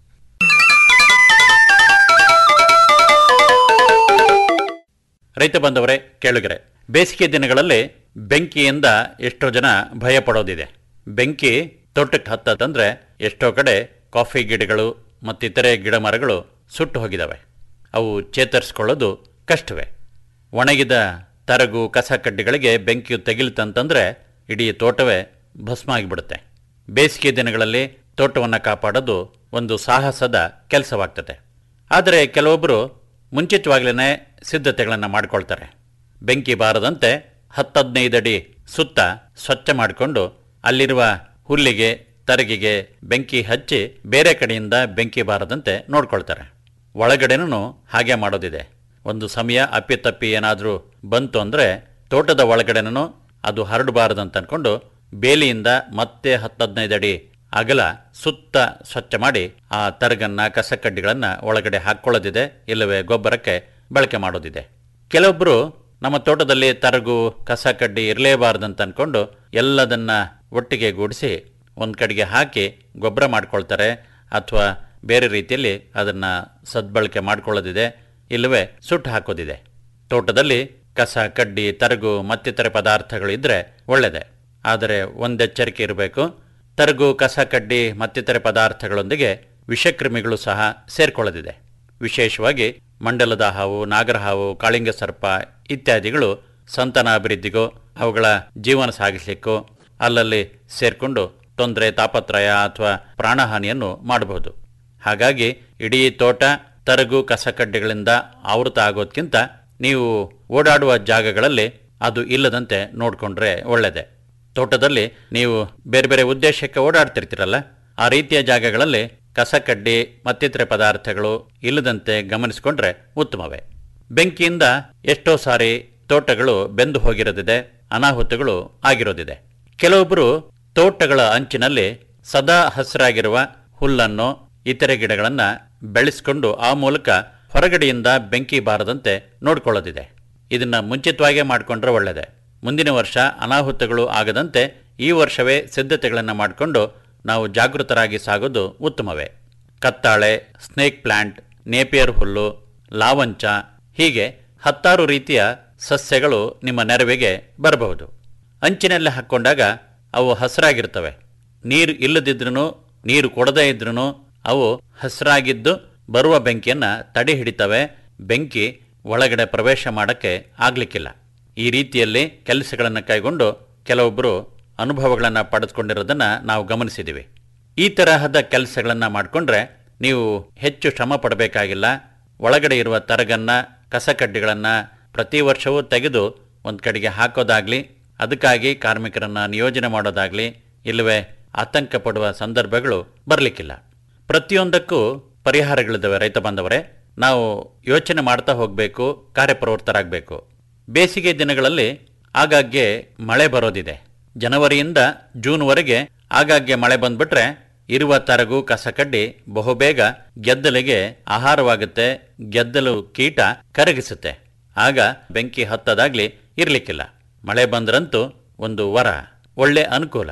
ರೈತ ಬಂದವರೇ ಕೇಳುಗರೆ ಬೇಸಿಗೆ ದಿನಗಳಲ್ಲಿ ಬೆಂಕಿಯಿಂದ ಎಷ್ಟೋ ಜನ ಭಯ ಪಡೋದಿದೆ ಬೆಂಕಿ ತೋಟಕ್ಕೆ ಹತ್ತದಂದ್ರೆ ಎಷ್ಟೋ ಕಡೆ ಕಾಫಿ ಗಿಡಗಳು ಮತ್ತಿತರೆ ಗಿಡ ಮರಗಳು ಸುಟ್ಟು ಹೋಗಿದ್ದಾವೆ ಅವು ಚೇತರಿಸ್ಕೊಳ್ಳೋದು ಕಷ್ಟವೇ ಒಣಗಿದ ತರಗು ಕಸ ಕಡ್ಡಿಗಳಿಗೆ ಬೆಂಕಿಯು ತೆಗಿಲ್ತಂತಂದ್ರೆ ಇಡೀ ತೋಟವೇ ಭಸ್ಮ ಆಗಿಬಿಡುತ್ತೆ ಬೇಸಿಗೆ ದಿನಗಳಲ್ಲಿ ತೋಟವನ್ನು ಕಾಪಾಡೋದು ಒಂದು ಸಾಹಸದ ಕೆಲಸವಾಗ್ತದೆ ಆದರೆ ಕೆಲವೊಬ್ಬರು ಮುಂಚಿತವಾಗ್ಲೇ ಸಿದ್ಧತೆಗಳನ್ನು ಮಾಡ್ಕೊಳ್ತಾರೆ ಬೆಂಕಿ ಬಾರದಂತೆ ಹತ್ತದೈದು ಅಡಿ ಸುತ್ತ ಸ್ವಚ್ಛ ಮಾಡಿಕೊಂಡು ಅಲ್ಲಿರುವ ಹುಲ್ಲಿಗೆ ತರಗಿಗೆ ಬೆಂಕಿ ಹಚ್ಚಿ ಬೇರೆ ಕಡೆಯಿಂದ ಬೆಂಕಿ ಬಾರದಂತೆ ನೋಡ್ಕೊಳ್ತಾರೆ ಒಳಗಡೆನೂ ಹಾಗೆ ಮಾಡೋದಿದೆ ಒಂದು ಸಮಯ ಅಪ್ಪಿತಪ್ಪಿ ಏನಾದರೂ ಬಂತು ಅಂದರೆ ತೋಟದ ಒಳಗಡೆನೂ ಅದು ಹರಡಬಾರದಂತ ಅನ್ಕೊಂಡು ಬೇಲಿಯಿಂದ ಮತ್ತೆ ಹತ್ತದೈದು ಅಡಿ ಅಗಲ ಸುತ್ತ ಸ್ವಚ್ಛ ಮಾಡಿ ಆ ತರಗನ್ನ ಕಸಕಡ್ಡಿಗಳನ್ನು ಒಳಗಡೆ ಹಾಕ್ಕೊಳ್ಳೋದಿದೆ ಇಲ್ಲವೇ ಗೊಬ್ಬರಕ್ಕೆ ಬಳಕೆ ಮಾಡೋದಿದೆ ಕೆಲವೊಬ್ಬರು ನಮ್ಮ ತೋಟದಲ್ಲಿ ತರಗು ಕಸ ಕಡ್ಡಿ ಇರಲೇಬಾರ್ದಂತ ಅನ್ಕೊಂಡು ಎಲ್ಲದನ್ನ ಒಟ್ಟಿಗೆ ಗೂಡಿಸಿ ಒಂದು ಕಡೆಗೆ ಹಾಕಿ ಗೊಬ್ಬರ ಮಾಡ್ಕೊಳ್ತಾರೆ ಅಥವಾ ಬೇರೆ ರೀತಿಯಲ್ಲಿ ಅದನ್ನು ಸದ್ಬಳಕೆ ಮಾಡ್ಕೊಳ್ಳೋದಿದೆ ಇಲ್ಲವೇ ಸುಟ್ಟು ಹಾಕೋದಿದೆ ತೋಟದಲ್ಲಿ ಕಸ ಕಡ್ಡಿ ತರಗು ಮತ್ತಿತರ ಪದಾರ್ಥಗಳು ಇದ್ದರೆ ಒಳ್ಳೆಯದೇ ಆದರೆ ಒಂದೆಚ್ಚರಿಕೆ ಇರಬೇಕು ತರಗು ಕಸ ಕಡ್ಡಿ ಮತ್ತಿತರ ಪದಾರ್ಥಗಳೊಂದಿಗೆ ವಿಷಕ್ರಿಮಿಗಳು ಸಹ ಸೇರ್ಕೊಳ್ಳೋದಿದೆ ವಿಶೇಷವಾಗಿ ಮಂಡಲದ ಹಾವು ನಾಗರ ಹಾವು ಕಾಳಿಂಗ ಸರ್ಪ ಇತ್ಯಾದಿಗಳು ಸಂತಾನ ಅಭಿವೃದ್ಧಿಗೂ ಅವುಗಳ ಜೀವನ ಸಾಗಿಸಲಿಕ್ಕೂ ಅಲ್ಲಲ್ಲಿ ಸೇರ್ಕೊಂಡು ತೊಂದರೆ ತಾಪತ್ರಯ ಅಥವಾ ಪ್ರಾಣಹಾನಿಯನ್ನು ಮಾಡಬಹುದು ಹಾಗಾಗಿ ಇಡೀ ತೋಟ ತರಗು ಕಸಕಡ್ಡಿಗಳಿಂದ ಆವೃತ ಆಗೋದ್ಕಿಂತ ನೀವು ಓಡಾಡುವ ಜಾಗಗಳಲ್ಲಿ ಅದು ಇಲ್ಲದಂತೆ ನೋಡಿಕೊಂಡ್ರೆ ಒಳ್ಳೆಯದೇ ತೋಟದಲ್ಲಿ ನೀವು ಬೇರೆ ಬೇರೆ ಉದ್ದೇಶಕ್ಕೆ ಓಡಾಡ್ತಿರ್ತೀರಲ್ಲ ಆ ರೀತಿಯ ಜಾಗಗಳಲ್ಲಿ ಕಸಕಡ್ಡಿ ಮತ್ತಿತರ ಪದಾರ್ಥಗಳು ಇಲ್ಲದಂತೆ ಗಮನಿಸಿಕೊಂಡ್ರೆ ಉತ್ತಮವೇ ಬೆಂಕಿಯಿಂದ ಎಷ್ಟೋ ಸಾರಿ ತೋಟಗಳು ಬೆಂದು ಹೋಗಿರೋದಿದೆ ಅನಾಹುತಗಳು ಆಗಿರೋದಿದೆ ಕೆಲವೊಬ್ಬರು ತೋಟಗಳ ಅಂಚಿನಲ್ಲಿ ಸದಾ ಹಸಿರಾಗಿರುವ ಹುಲ್ಲನ್ನು ಇತರೆ ಗಿಡಗಳನ್ನು ಬೆಳೆಸ್ಕೊಂಡು ಆ ಮೂಲಕ ಹೊರಗಡೆಯಿಂದ ಬೆಂಕಿ ಬಾರದಂತೆ ನೋಡ್ಕೊಳ್ಳೋದಿದೆ ಇದನ್ನ ಮುಂಚಿತವಾಗೇ ಮಾಡಿಕೊಂಡ್ರೆ ಒಳ್ಳೆಯದೇ ಮುಂದಿನ ವರ್ಷ ಅನಾಹುತಗಳು ಆಗದಂತೆ ಈ ವರ್ಷವೇ ಸಿದ್ಧತೆಗಳನ್ನು ಮಾಡಿಕೊಂಡು ನಾವು ಜಾಗೃತರಾಗಿ ಸಾಗೋದು ಉತ್ತಮವೇ ಕತ್ತಾಳೆ ಸ್ನೇಕ್ ಪ್ಲಾಂಟ್ ನೇಪಿಯರ್ ಹುಲ್ಲು ಲಾವಂಚ ಹೀಗೆ ಹತ್ತಾರು ರೀತಿಯ ಸಸ್ಯಗಳು ನಿಮ್ಮ ನೆರವಿಗೆ ಬರಬಹುದು ಅಂಚಿನಲ್ಲಿ ಹಾಕ್ಕೊಂಡಾಗ ಅವು ಹಸಿರಾಗಿರ್ತವೆ ನೀರು ಇಲ್ಲದಿದ್ರೂ ನೀರು ಕೊಡದೇ ಇದ್ರೂ ಅವು ಹಸಿರಾಗಿದ್ದು ಬರುವ ಬೆಂಕಿಯನ್ನು ತಡೆ ಹಿಡಿತವೆ ಬೆಂಕಿ ಒಳಗಡೆ ಪ್ರವೇಶ ಮಾಡೋಕ್ಕೆ ಆಗ್ಲಿಕ್ಕಿಲ್ಲ ಈ ರೀತಿಯಲ್ಲಿ ಕೆಲಸಗಳನ್ನು ಕೈಗೊಂಡು ಕೆಲವೊಬ್ಬರು ಅನುಭವಗಳನ್ನು ಪಡೆದುಕೊಂಡಿರೋದನ್ನು ನಾವು ಗಮನಿಸಿದ್ದೀವಿ ಈ ತರಹದ ಕೆಲಸಗಳನ್ನು ಮಾಡಿಕೊಂಡ್ರೆ ನೀವು ಹೆಚ್ಚು ಶ್ರಮ ಪಡಬೇಕಾಗಿಲ್ಲ ಒಳಗಡೆ ಇರುವ ತರಗನ್ನ ಕಸಕಡ್ಡಿಗಳನ್ನು ಪ್ರತಿ ವರ್ಷವೂ ತೆಗೆದು ಒಂದು ಕಡೆಗೆ ಹಾಕೋದಾಗ್ಲಿ ಅದಕ್ಕಾಗಿ ಕಾರ್ಮಿಕರನ್ನು ನಿಯೋಜನೆ ಮಾಡೋದಾಗ್ಲಿ ಇಲ್ಲವೇ ಆತಂಕ ಪಡುವ ಸಂದರ್ಭಗಳು ಬರಲಿಕ್ಕಿಲ್ಲ ಪ್ರತಿಯೊಂದಕ್ಕೂ ಪರಿಹಾರಗಳಿದ್ದಾವೆ ರೈತ ಬಾಂಧವರೇ ನಾವು ಯೋಚನೆ ಮಾಡ್ತಾ ಹೋಗಬೇಕು ಕಾರ್ಯಪ್ರವೃತ್ತರಾಗಬೇಕು ಬೇಸಿಗೆ ದಿನಗಳಲ್ಲಿ ಆಗಾಗ್ಗೆ ಮಳೆ ಬರೋದಿದೆ ಜನವರಿಯಿಂದ ಜೂನ್ವರೆಗೆ ಆಗಾಗ್ಗೆ ಮಳೆ ಬಂದ್ಬಿಟ್ರೆ ಇರುವ ತರಗು ಕಸಕಡ್ಡಿ ಬಹುಬೇಗ ಗೆದ್ದಲಿಗೆ ಆಹಾರವಾಗುತ್ತೆ ಗೆದ್ದಲು ಕೀಟ ಕರಗಿಸುತ್ತೆ ಆಗ ಬೆಂಕಿ ಹತ್ತದಾಗ್ಲಿ ಇರ್ಲಿಕ್ಕಿಲ್ಲ ಮಳೆ ಬಂದ್ರಂತೂ ಒಂದು ವರ ಒಳ್ಳೆ ಅನುಕೂಲ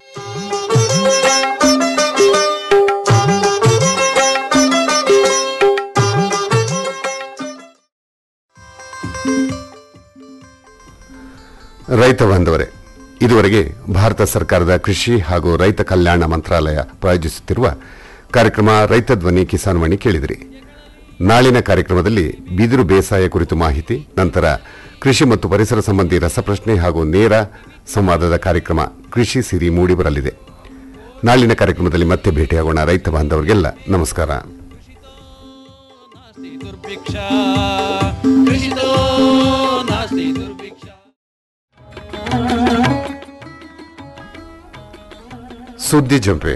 ರೈತ ಬಾಂಧವರೇ ಇದುವರೆಗೆ ಭಾರತ ಸರ್ಕಾರದ ಕೃಷಿ ಹಾಗೂ ರೈತ ಕಲ್ಯಾಣ ಮಂತ್ರಾಲಯ ಪ್ರಾಯೋಜಿಸುತ್ತಿರುವ ಕಾರ್ಯಕ್ರಮ ರೈತ ಧ್ವನಿ ಕಿಸಾನ್ ವಾಣಿ ಕೇಳಿದಿರಿ ನಾಳಿನ ಕಾರ್ಯಕ್ರಮದಲ್ಲಿ ಬಿದಿರು ಬೇಸಾಯ ಕುರಿತು ಮಾಹಿತಿ ನಂತರ ಕೃಷಿ ಮತ್ತು ಪರಿಸರ ಸಂಬಂಧಿ ರಸಪ್ರಶ್ನೆ ಹಾಗೂ ನೇರ ಸಂವಾದದ ಕಾರ್ಯಕ್ರಮ ಕೃಷಿ ಸಿರಿ ಮೂಡಿಬರಲಿದೆ ನಾಳಿನ ಕಾರ್ಯಕ್ರಮದಲ್ಲಿ ಮತ್ತೆ ಭೇಟಿಯಾಗೋಣ ರೈತ ಬಾಂಧವರಿಗೆಲ್ಲ ನಮಸ್ಕಾರ ದುರ್ಭಿಕ್ಷಾ ಕೃಷಿತೋ ನಾಸ್ತಿ ದುರ್ಭಿಕ್ಷಾ ಸುದ್ದಿ ಜಂಪೆ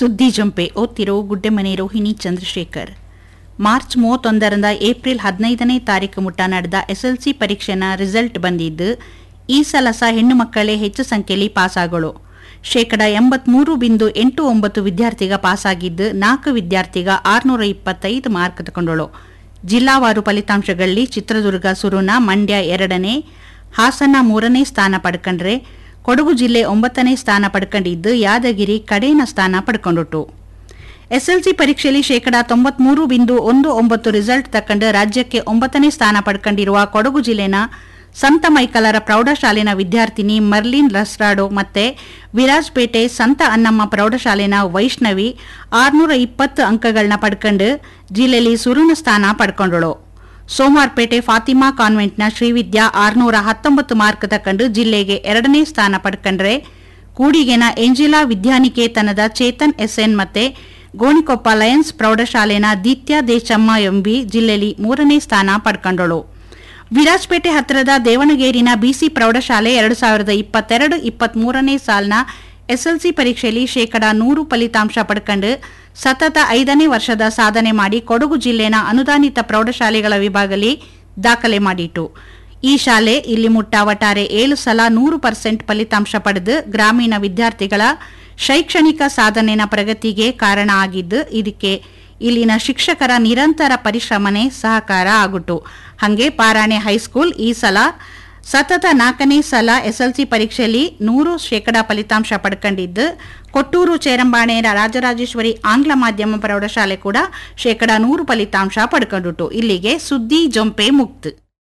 ಸುದ್ದಿ ಜಂಪೆ ಓದ್ತಿರೋ ಗುಡ್ಡೆಮನೆ ರೋಹಿಣಿ ಚಂದ್ರಶೇಖರ್ ಮಾರ್ಚ್ ಮೂವತ್ತೊಂದರಿಂದ ಏಪ್ರಿಲ್ ಹದಿನೈದನೇ ತಾರೀಕು ಮುಟ್ಟ ನಡೆದ ಎಸ್ಎಲ್ಸಿ ಪರೀಕ್ಷೆನ ರಿಸಲ್ಟ್ ಬಂದಿದ್ದು ಈ ಸಲ ಸಹ ಹೆಣ್ಣು ಮಕ್ಕಳೇ ಹೆಚ್ಚು ಸಂಖ್ಯೆಯಲ್ಲಿ ಪಾಸಾಗಳು ಶೇಕಡ ಎಂಬತ್ಮೂರು ಬಿಂದು ಎಂಟು ಒಂಬತ್ತು ವಿದ್ಯಾರ್ಥಿಗ ಪಾಸಾಗಿದ್ದು ನಾಲ್ಕು ವಿದ್ಯಾರ್ಥಿಗ ಆರುನೂರ ಇಪ್ಪತ್ತೈದು ಮಾರ್ಕ್ ತಗೊಂಡಳು ಜಿಲ್ಲಾವಾರು ಫಲಿತಾಂಶಗಳಲ್ಲಿ ಚಿತ್ರದುರ್ಗ ಸುರುನ ಮಂಡ್ಯ ಎರಡನೇ ಹಾಸನ ಮೂರನೇ ಸ್ಥಾನ ಪಡ್ಕೊಂಡ್ರೆ ಕೊಡಗು ಜಿಲ್ಲೆ ಒಂಬತ್ತನೇ ಸ್ಥಾನ ಪಡ್ಕೊಂಡಿದ್ದು ಯಾದಗಿರಿ ಕಡೇನ ಸ್ಥಾನ ಪಡ್ಕೊಂಡುಟ್ಟು ಎಸ್ಎಲ್ಸಿ ಪರೀಕ್ಷೆಯಲ್ಲಿ ಶೇಕಡಾ ತೊಂಬತ್ಮೂರು ಬಿಂದು ಒಂದು ಒಂಬತ್ತು ರಿಸಲ್ಟ್ ತಕ್ಕಂಡು ರಾಜ್ಯಕ್ಕೆ ಒಂಬತ್ತನೇ ಸ್ಥಾನ ಪಡ್ಕೊಂಡಿರುವ ಕೊಡಗು ಜಿಲ್ಲೆನ ಸಂತ ಮೈಕಲರ ಪ್ರೌಢಶಾಲೆನ ವಿದ್ಯಾರ್ಥಿನಿ ಮರ್ಲಿನ್ ರಸ್ರಾಡೋ ಮತ್ತೆ ವಿರಾಜ್ಪೇಟೆ ಸಂತ ಅನ್ನಮ್ಮ ಪ್ರೌಢಶಾಲೆನ ವೈಷ್ಣವಿ ಆರ್ನೂರ ಇಪ್ಪತ್ತು ಅಂಕಗಳನ್ನ ಪಡ್ಕೊಂಡು ಜಿಲ್ಲೆಯಲ್ಲಿ ಸುರುನ ಸ್ಥಾನ ಪಡ್ಕೊಂಡಳು ಸೋಮವಾರಪೇಟೆ ಫಾತಿಮಾ ಕಾನ್ವೆಂಟ್ನ ಶ್ರೀವಿದ್ಯಾ ಆರ್ನೂರ ಹತ್ತೊಂಬತ್ತು ಮಾರ್ಕ್ ತಕೊಂಡು ಜಿಲ್ಲೆಗೆ ಎರಡನೇ ಸ್ಥಾನ ಪಡ್ಕೊಂಡ್ರೆ ಕೂಡಿಗೆನ ಎಂಜಿಲಾ ವಿದ್ಯಾನಿಕೇತನದ ಚೇತನ್ ಎಸ್ಎನ್ ಮತ್ತೆ ಗೋಣಿಕೊಪ್ಪ ಲಯನ್ಸ್ ಪ್ರೌಢಶಾಲೆನ ದಿತ್ಯ ದೇಶಮ್ಮ ಎಂಬಿ ಜಿಲ್ಲೆಯಲ್ಲಿ ಮೂರನೇ ಸ್ಥಾನ ಪಡ್ಕೊಂಡಳು ವಿರಾಜ್ಪೇಟೆ ಹತ್ತಿರದ ದೇವಣಗೇರಿನ ಬಿಸಿ ಪ್ರೌಢಶಾಲೆ ಎರಡು ಸಾವಿರದ ಇಪ್ಪತ್ತೆರಡು ಇಪ್ಪತ್ಮೂರನೇ ಸಾಲಿನ ಎಸ್ಎಲ್ಸಿ ಪರೀಕ್ಷೆಯಲ್ಲಿ ಶೇಕಡಾ ನೂರು ಫಲಿತಾಂಶ ಪಡ್ಕೊಂಡು ಸತತ ಐದನೇ ವರ್ಷದ ಸಾಧನೆ ಮಾಡಿ ಕೊಡಗು ಜಿಲ್ಲೆನ ಅನುದಾನಿತ ಪ್ರೌಢಶಾಲೆಗಳ ವಿಭಾಗದಲ್ಲಿ ದಾಖಲೆ ಮಾಡಿತು ಈ ಶಾಲೆ ಇಲ್ಲಿ ಮುಟ್ಟ ಒಟ್ಟಾರೆ ಏಳು ಸಲ ನೂರು ಪರ್ಸೆಂಟ್ ಫಲಿತಾಂಶ ಪಡೆದು ಗ್ರಾಮೀಣ ವಿದ್ಯಾರ್ಥಿಗಳ ಶೈಕ್ಷಣಿಕ ಸಾಧನೆನ ಪ್ರಗತಿಗೆ ಕಾರಣ ಆಗಿದ್ದು ಇದಕ್ಕೆ ಇಲ್ಲಿನ ಶಿಕ್ಷಕರ ನಿರಂತರ ಪರಿಶ್ರಮನೆ ಸಹಕಾರ ಆಗುಟ್ಟು ಹಂಗೆ ಪಾರಾಣೆ ಹೈಸ್ಕೂಲ್ ಈ ಸಲ ಸತತ ನಾಲ್ಕನೇ ಸಲ ಎಸ್ಎಲ್ಸಿ ಪರೀಕ್ಷೆಯಲ್ಲಿ ನೂರು ಶೇಕಡಾ ಫಲಿತಾಂಶ ಪಡ್ಕೊಂಡಿದ್ದು ಕೊಟ್ಟೂರು ಚೇರಂಬಾಣೆ ರಾಜರಾಜೇಶ್ವರಿ ಆಂಗ್ಲ ಮಾಧ್ಯಮ ಪ್ರೌಢಶಾಲೆ ಕೂಡ ಶೇಕಡಾ ನೂರು ಫಲಿತಾಂಶ ಪಡ್ಕೊಂಡಿಟ್ಟು ಇಲ್ಲಿಗೆ ಸುದ್ದಿ ಜೊಂಪೆ ಮುಕ್ತ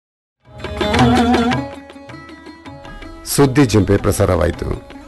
ಸುದ್ದಿ ಜಿಂಪೆ ಪ್ರಸಾರವಾಯಿತು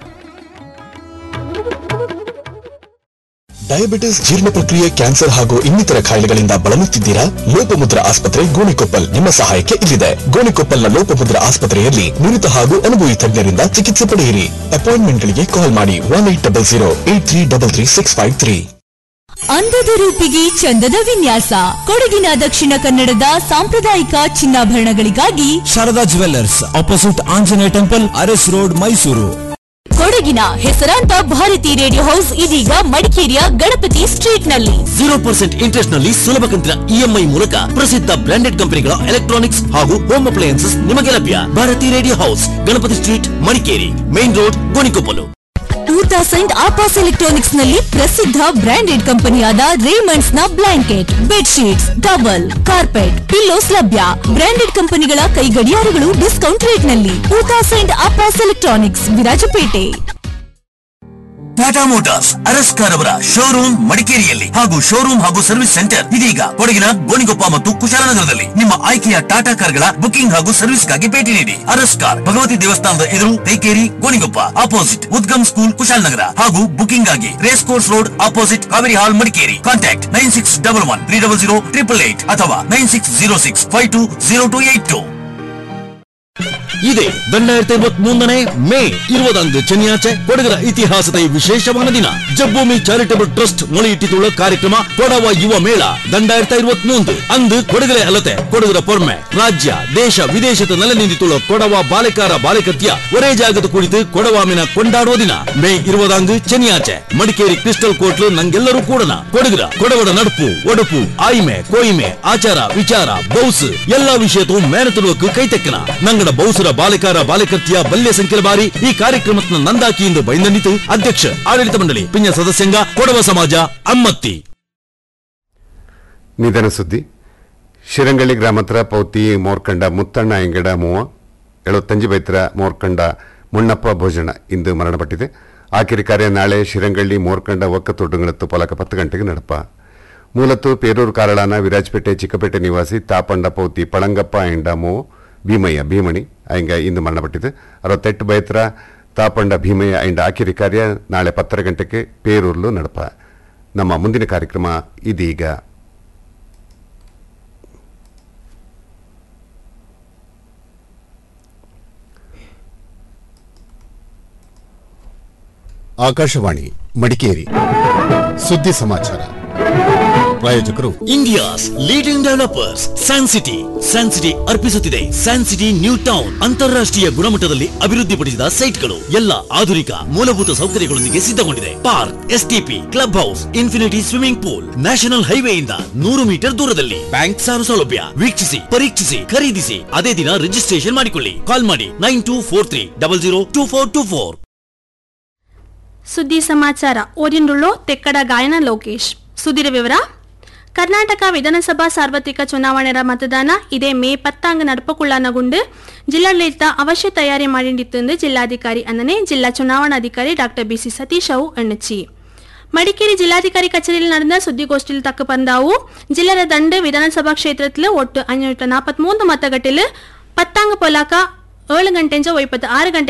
ಡಯಾಬಿಟಿಸ್ ಜೀರ್ಣ ಪ್ರಕ್ರಿಯೆ ಕ್ಯಾನ್ಸರ್ ಹಾಗೂ ಇನ್ನಿತರ ಕಾಯಿಲೆಗಳಿಂದ ಬಳಲುತ್ತಿದ್ದೀರಾ ಲೋಪಮುದ್ರ ಆಸ್ಪತ್ರೆ ಗೋಣಿಕೊಪ್ಪಲ್ ನಿಮ್ಮ ಸಹಾಯಕ್ಕೆ ಇಲ್ಲಿದೆ ಗೋಣಿಕೊಪ್ಪಲ್ನ ಲೋಪಮುದ್ರ ಆಸ್ಪತ್ರೆಯಲ್ಲಿ ನುರಿತ ಹಾಗೂ ಅನುಭವಿ ತಜ್ಞರಿಂದ ಚಿಕಿತ್ಸೆ ಪಡೆಯಿರಿ ಅಪಾಯಿಂಟ್ಮೆಂಟ್ಗಳಿಗೆ ಕಾಲ್ ಮಾಡಿ one eight double zero eight three double three six five three ಅಂದದ ರೂಪಿಗೆ ಚಂದದ ವಿನ್ಯಾಸ ಕೊಡಗಿನ ದಕ್ಷಿಣ ಕನ್ನಡದ ಸಾಂಪ್ರದಾಯಿಕ ಚಿನ್ನಾಭರಣಗಳಿಗಾಗಿ Sharada jewellers opposite Anjaneya temple Aras road Mysuru ಕೊಡಗಿನ ಹೆಸರಾಂತ ಭಾರತಿ ರೇಡಿಯೋ ಹೌಸ್ ಇದೀಗ ಮಡಿಕೇರಿಯ ಗಣಪತಿ ಸ್ಟ್ರೀಟ್ ನಲ್ಲಿ ಜೀರೋ ಪರ್ಸೆಂಟ್ ಇಂಟ್ರೆಸ್ಟ್ ನಲ್ಲಿ ಸುಲಭ ಕಂತಿನ ಇಎಂಐ ಮೂಲಕ ಪ್ರಸಿದ್ಧ ಬ್ರಾಂಡೆಡ್ ಕಂಪನಿಗಳ ಎಲೆಕ್ಟ್ರಾನಿಕ್ಸ್ ಹಾಗೂ ಹೋಮ್ ಅಪ್ಲಯನ್ಸಸ್ ನಿಮಗೆ ಲಭ್ಯ Bharathi radio house Ganapathi street Madikeri main road Gonikoppalu two thousand ಆಪಾಸ್ ಎಲೆಕ್ಟ್ರಾನಿಕ್ಸ್ ನಲ್ಲಿ ಪ್ರಸಿದ್ಧ ಬ್ರಾಂಡೆಡ್ ಕಂಪನಿಯಾದ ರೇಮಂಡ್ಸ್ ನ blanket bedsheets towel carpet pillows ಲಭ್ಯ ಬ್ರಾಂಡೆಡ್ ಕಂಪನಿಗಳ ಕೈ ಗಡಿಯಾರಗಳು ಡಿಸ್ಕೌಂಟ್ ರೇಟ್ ನಲ್ಲಿ ಟೂ ತೌಸಂಡ್ ಆಪಾಸ್ ಎಲೆಕ್ಟ್ರಾನಿಕ್ಸ್ ವಿರಾಜಪೇಟೆ ಟಾಟಾ ಮೋಟಾರ್ಸ್ ಅರಸ್ಕಾರ್ ಅವರ ಶೋರೂಮ್ ಮಡಿಕೇರಿಯಲ್ಲಿ ಹಾಗೂ ಶೋರೂಮ್ ಹಾಗೂ ಸರ್ವಿಸ್ ಸೆಂಟರ್ ಇದೀಗ ಕೊಡಗಿನ ಗೋಣಿಗೊಪ್ಪ ಮತ್ತು ಕುಶಾಲನಗರದಲ್ಲಿ ನಿಮ್ಮ ಆಯ್ಕೆಯ ಟಾಟಾ ಕಾರ್ಗಳ ಬುಕಿಂಗ್ ಹಾಗೂ ಸರ್ವಿಸ್ಗಾಗಿ ಭೇಟಿ ನೀಡಿ ಅರಸ್ಕಾರ್ ಭಗವತಿ ದೇವಸ್ಥಾನದ ಎದುರು ತೈಕೇರಿ ಗೋಣಿಗೊಪ್ಪ ಆಪೋಸಿಟ್ ಉದ್ಗಮ್ ಸ್ಕೂಲ್ ಕುಶಾಲನಗರ ಹಾಗೂ ಬುಕಿಂಗ್ ಆಗಿ race course road opposite Kaveri hall Madikeri contact nine six double one three double zero triple eight ಅಥವಾ nine six zero six five two zero two eight two ಇದೆ ரெண்டாயிரத்தி இருபத்தி மூணு மே இருபதாந்து சென்னியாச்சೆ ಕೊಡಗರ ಇತಿಹಾಸದ ಈ ವಿಶೇಷವಾದ ದಿನ ಜಬ್ಬೂಮಿ ಚಾರಿಟಬಲ್ ಟ್ರಸ್ಟ್ ಮೊಳೆಯಿಟ್ಟಿತುಳ್ಳ ಕಾರ್ಯಕ್ರಮ ಕೊಡವ ಯುವ ಮೇಳ ரெண்டாயிரத்தி இருபத்தி மூன்று ಅಂದು ಕೊಡಗರೆ ಅಲ್ಲತೆ ಕೊಡಗರ ಪೊರ್ಮೆ ರಾಜ್ಯ ದೇಶ ವಿದೇಶದ ನೆಲೆ ನಿಂತಿತುಳ್ಳ ಕೊಡವ ಬಾಲಿಕಾರ ಬಾಲಿಕತ್ಯ ஒரே ಜಾಗದ ಕುಳಿತು ಕೊಡವಾಮಿನ ಕೊಂಡಾಡುವ ದಿನ ಮೇ இருபதாந்து ಚೆನ್ನಿಯಾಚೆ ಮಡಿಕೇರಿ ಕ್ರಿಸ್ಟಲ್ ಕೋರ್ಟ್ಲು ನಂಗೆಲ್ಲರೂ ಕೂಡನ ಕೊಡಗರ ಕೊಡವಡ ನಡುಪು ಒಡುಪು ಆಯ್ಮೆ ಕೋಯ್ಮೆ ಆಚಾರ ವಿಚಾರ ಬೌಸ್ ಎಲ್ಲಾ ವಿಷಯತೂ ಮೇನತುಳುವಕ್ಕು ಕೈತೆಕ್ಕನ ನಂಗಡ ಬೌಸರ ಬಾಲಿಕಾರ ಬಾಲಿಕತ್ಯ ಬಲ್ಯ ಸಂಖ್ಯೆ ಬಾರಿ ಈ ಕಾರ್ಯಕ್ರಮದ ನಂದಾಕಿ ಎಂದು ಬೈಂದನಿತು ಅಧ್ಯಕ್ಷ ಆಡಳಿತ ಮಂಡಳಿ ಪಿಂಜ ಸದಸ್ಯಂಗ ಕೊಡವ ಸಮಾಜ ಅಮ್ಮತ್ತಿ ನಿಧನ ಸುದ್ದಿ ಶಿರಂಗಳ್ಳಿ ಗ್ರಾಮತ್ರ ಪೌತಿ ಮೋರ್ಕಂಡ ಮುತ್ತಣ್ಣ ಎಂಗಡ ಮೂವ ಎಳುತ್ತಂಜಿ ಬೈತ್ರ ಮೋರ್ಕಂಡ ಮುಣ್ಣಪ್ಪ ಭೋಜನ ಇಂದು ಮರಣಪಟ್ಟಿದೆ ಆಕಿರಿ ಕಾರ್ಯ ನಾಳೆ ಶಿರಂಗಳ್ಳಿ ಮೋರ್ಕಂಡ ಒಕ್ಕತೊಡ್ಡುಗಳತ್ತು ಪಲಕ ಪತ್ತು ಗಂಟೆಗೆ ನಡಪ ಮೂಲತ್ತು ಪೇರೂರು ಕಾರಳಾನ ವಿರಾಜಪೇಟೆ ಚಿಕ್ಕಪೇಟೆ ನಿವಾಸಿ ತಾಪಂಡ ಪೌತಿ ಪಳಂಗಪ್ಪ ಎಂಡ ಮೂವು ಭೀಮಯ್ಯ ಭೀಮಣಿ ಅಯ್ಯಂಗ ಇಂದು ಮರಣಪಟ್ಟಿದೆ ಅರವತ್ತೆಟ್ಟು ಬೈತ್ರ ತಾಪಂಡ ಭೀಮಯ್ಯ ಎಂಡ ಆಕಿರಿ ಕಾರ್ಯ ನಾಳೆ ಪತ್ತರ ಗಂಟೆಗೆ ಪೇರೂರ್ಲು ನಡಪ ನಮ್ಮ ಮುಂದಿನ ಕಾರ್ಯಕ್ರಮ ಇದೀಗ ಆಕಾಶವಾಣಿ ಮಡಿಕೇರಿ ಸುದ್ದಿ ಸಮಾಚಾರ ಪ್ರಾಯೋಜಕರು India's leading developers San city San city ಅರ್ಪಿಸುತ್ತಿದೆ ಸ್ಯಾನ್ ಸಿಟಿ ನ್ಯೂ ಟೌನ್ ಅಂತಾರಾಷ್ಟ್ರೀಯ ಗುಣಮಟ್ಟದಲ್ಲಿ ಅಭಿವೃದ್ಧಿಪಡಿಸಿದ ಸೈಟ್ಗಳು ಎಲ್ಲ ಆಧುನಿಕ ಮೂಲಭೂತ ಸೌಕರ್ಯಗಳೊಂದಿಗೆ ಸಿದ್ಧಗೊಂಡಿದೆ park STP club house infinity swimming pool national ಹೈವೇಯಿಂದ ನೂರು ಮೀಟರ್ ದೂರದಲ್ಲಿ ಬ್ಯಾಂಕ್ ಸಾಲ ಸೌಲಭ್ಯ ವೀಕ್ಷಿಸಿ ಪರೀಕ್ಷಿಸಿ ಖರೀದಿಸಿ ಅದೇ ದಿನ ರಿಜಿಸ್ಟ್ರೇಷನ್ ಮಾಡಿಕೊಳ್ಳಿ ಕಾಲ್ ಮಾಡಿ nine two four three double zero two four two four ಸುದ್ದಿ ಸಮಾಚಾರ ಓದಿನುಳ್ಳು ತೆಕ್ಕಡ ಗಾಯನ ಲೋಕೇಶ್ ಸುದ್ದಿರ ವಿವರ ಕರ್ನಾಟಕ ವಿಧಾನಸಭಾ ಸಾರ್ವತ್ರಿಕ ಚುನಾವಣೆಯ ಮತದಾನ ಇದೇ ಮೇ ಪತ್ತಾಂಗ ನಡಪುಕೊಳ್ಳನಗುಂಡು ಜಿಲ್ಲಾಡಳಿತ ಅವಶ್ಯ ತಯಾರಿ ಮಾಡಿಟ್ಟಿತ್ತು ಎಂದು ಜಿಲ್ಲಾಧಿಕಾರಿ ಅನ್ನನೆ ಜಿಲ್ಲಾ ಚುನಾವಣಾಧಿಕಾರಿ ಡಾಕ್ಟರ್ ಬಿಸಿ ಸತೀಶ್ ಅವು ಎಣ್ಣಚಿ ಮಡಿಕೇರಿ ಜಿಲ್ಲಾಧಿಕಾರಿ ಕಚೇರಿಯಲ್ಲಿ ನಡೆದ ಸುದ್ದಿಗೋಷ್ಠಿಯಲ್ಲಿ ತಕ್ಕ ಬಂದಾವು ಜಿಲ್ಲೆಯ ದಂಡು ವಿಧಾನಸಭಾ ಕ್ಷೇತ್ರത്തിൽ ಒಟ್ಟು ಅഞ്ഞൂറ്റി നാൽപ്പത്തിമൂന്ന് മത്തഗട്ടില് പത്താംഗ പൊലാക്ക ഏഴ് ഗಂಟೆಂಜ ಒಯ್ಪತ್ತು ಆರು ಗಂಟೆ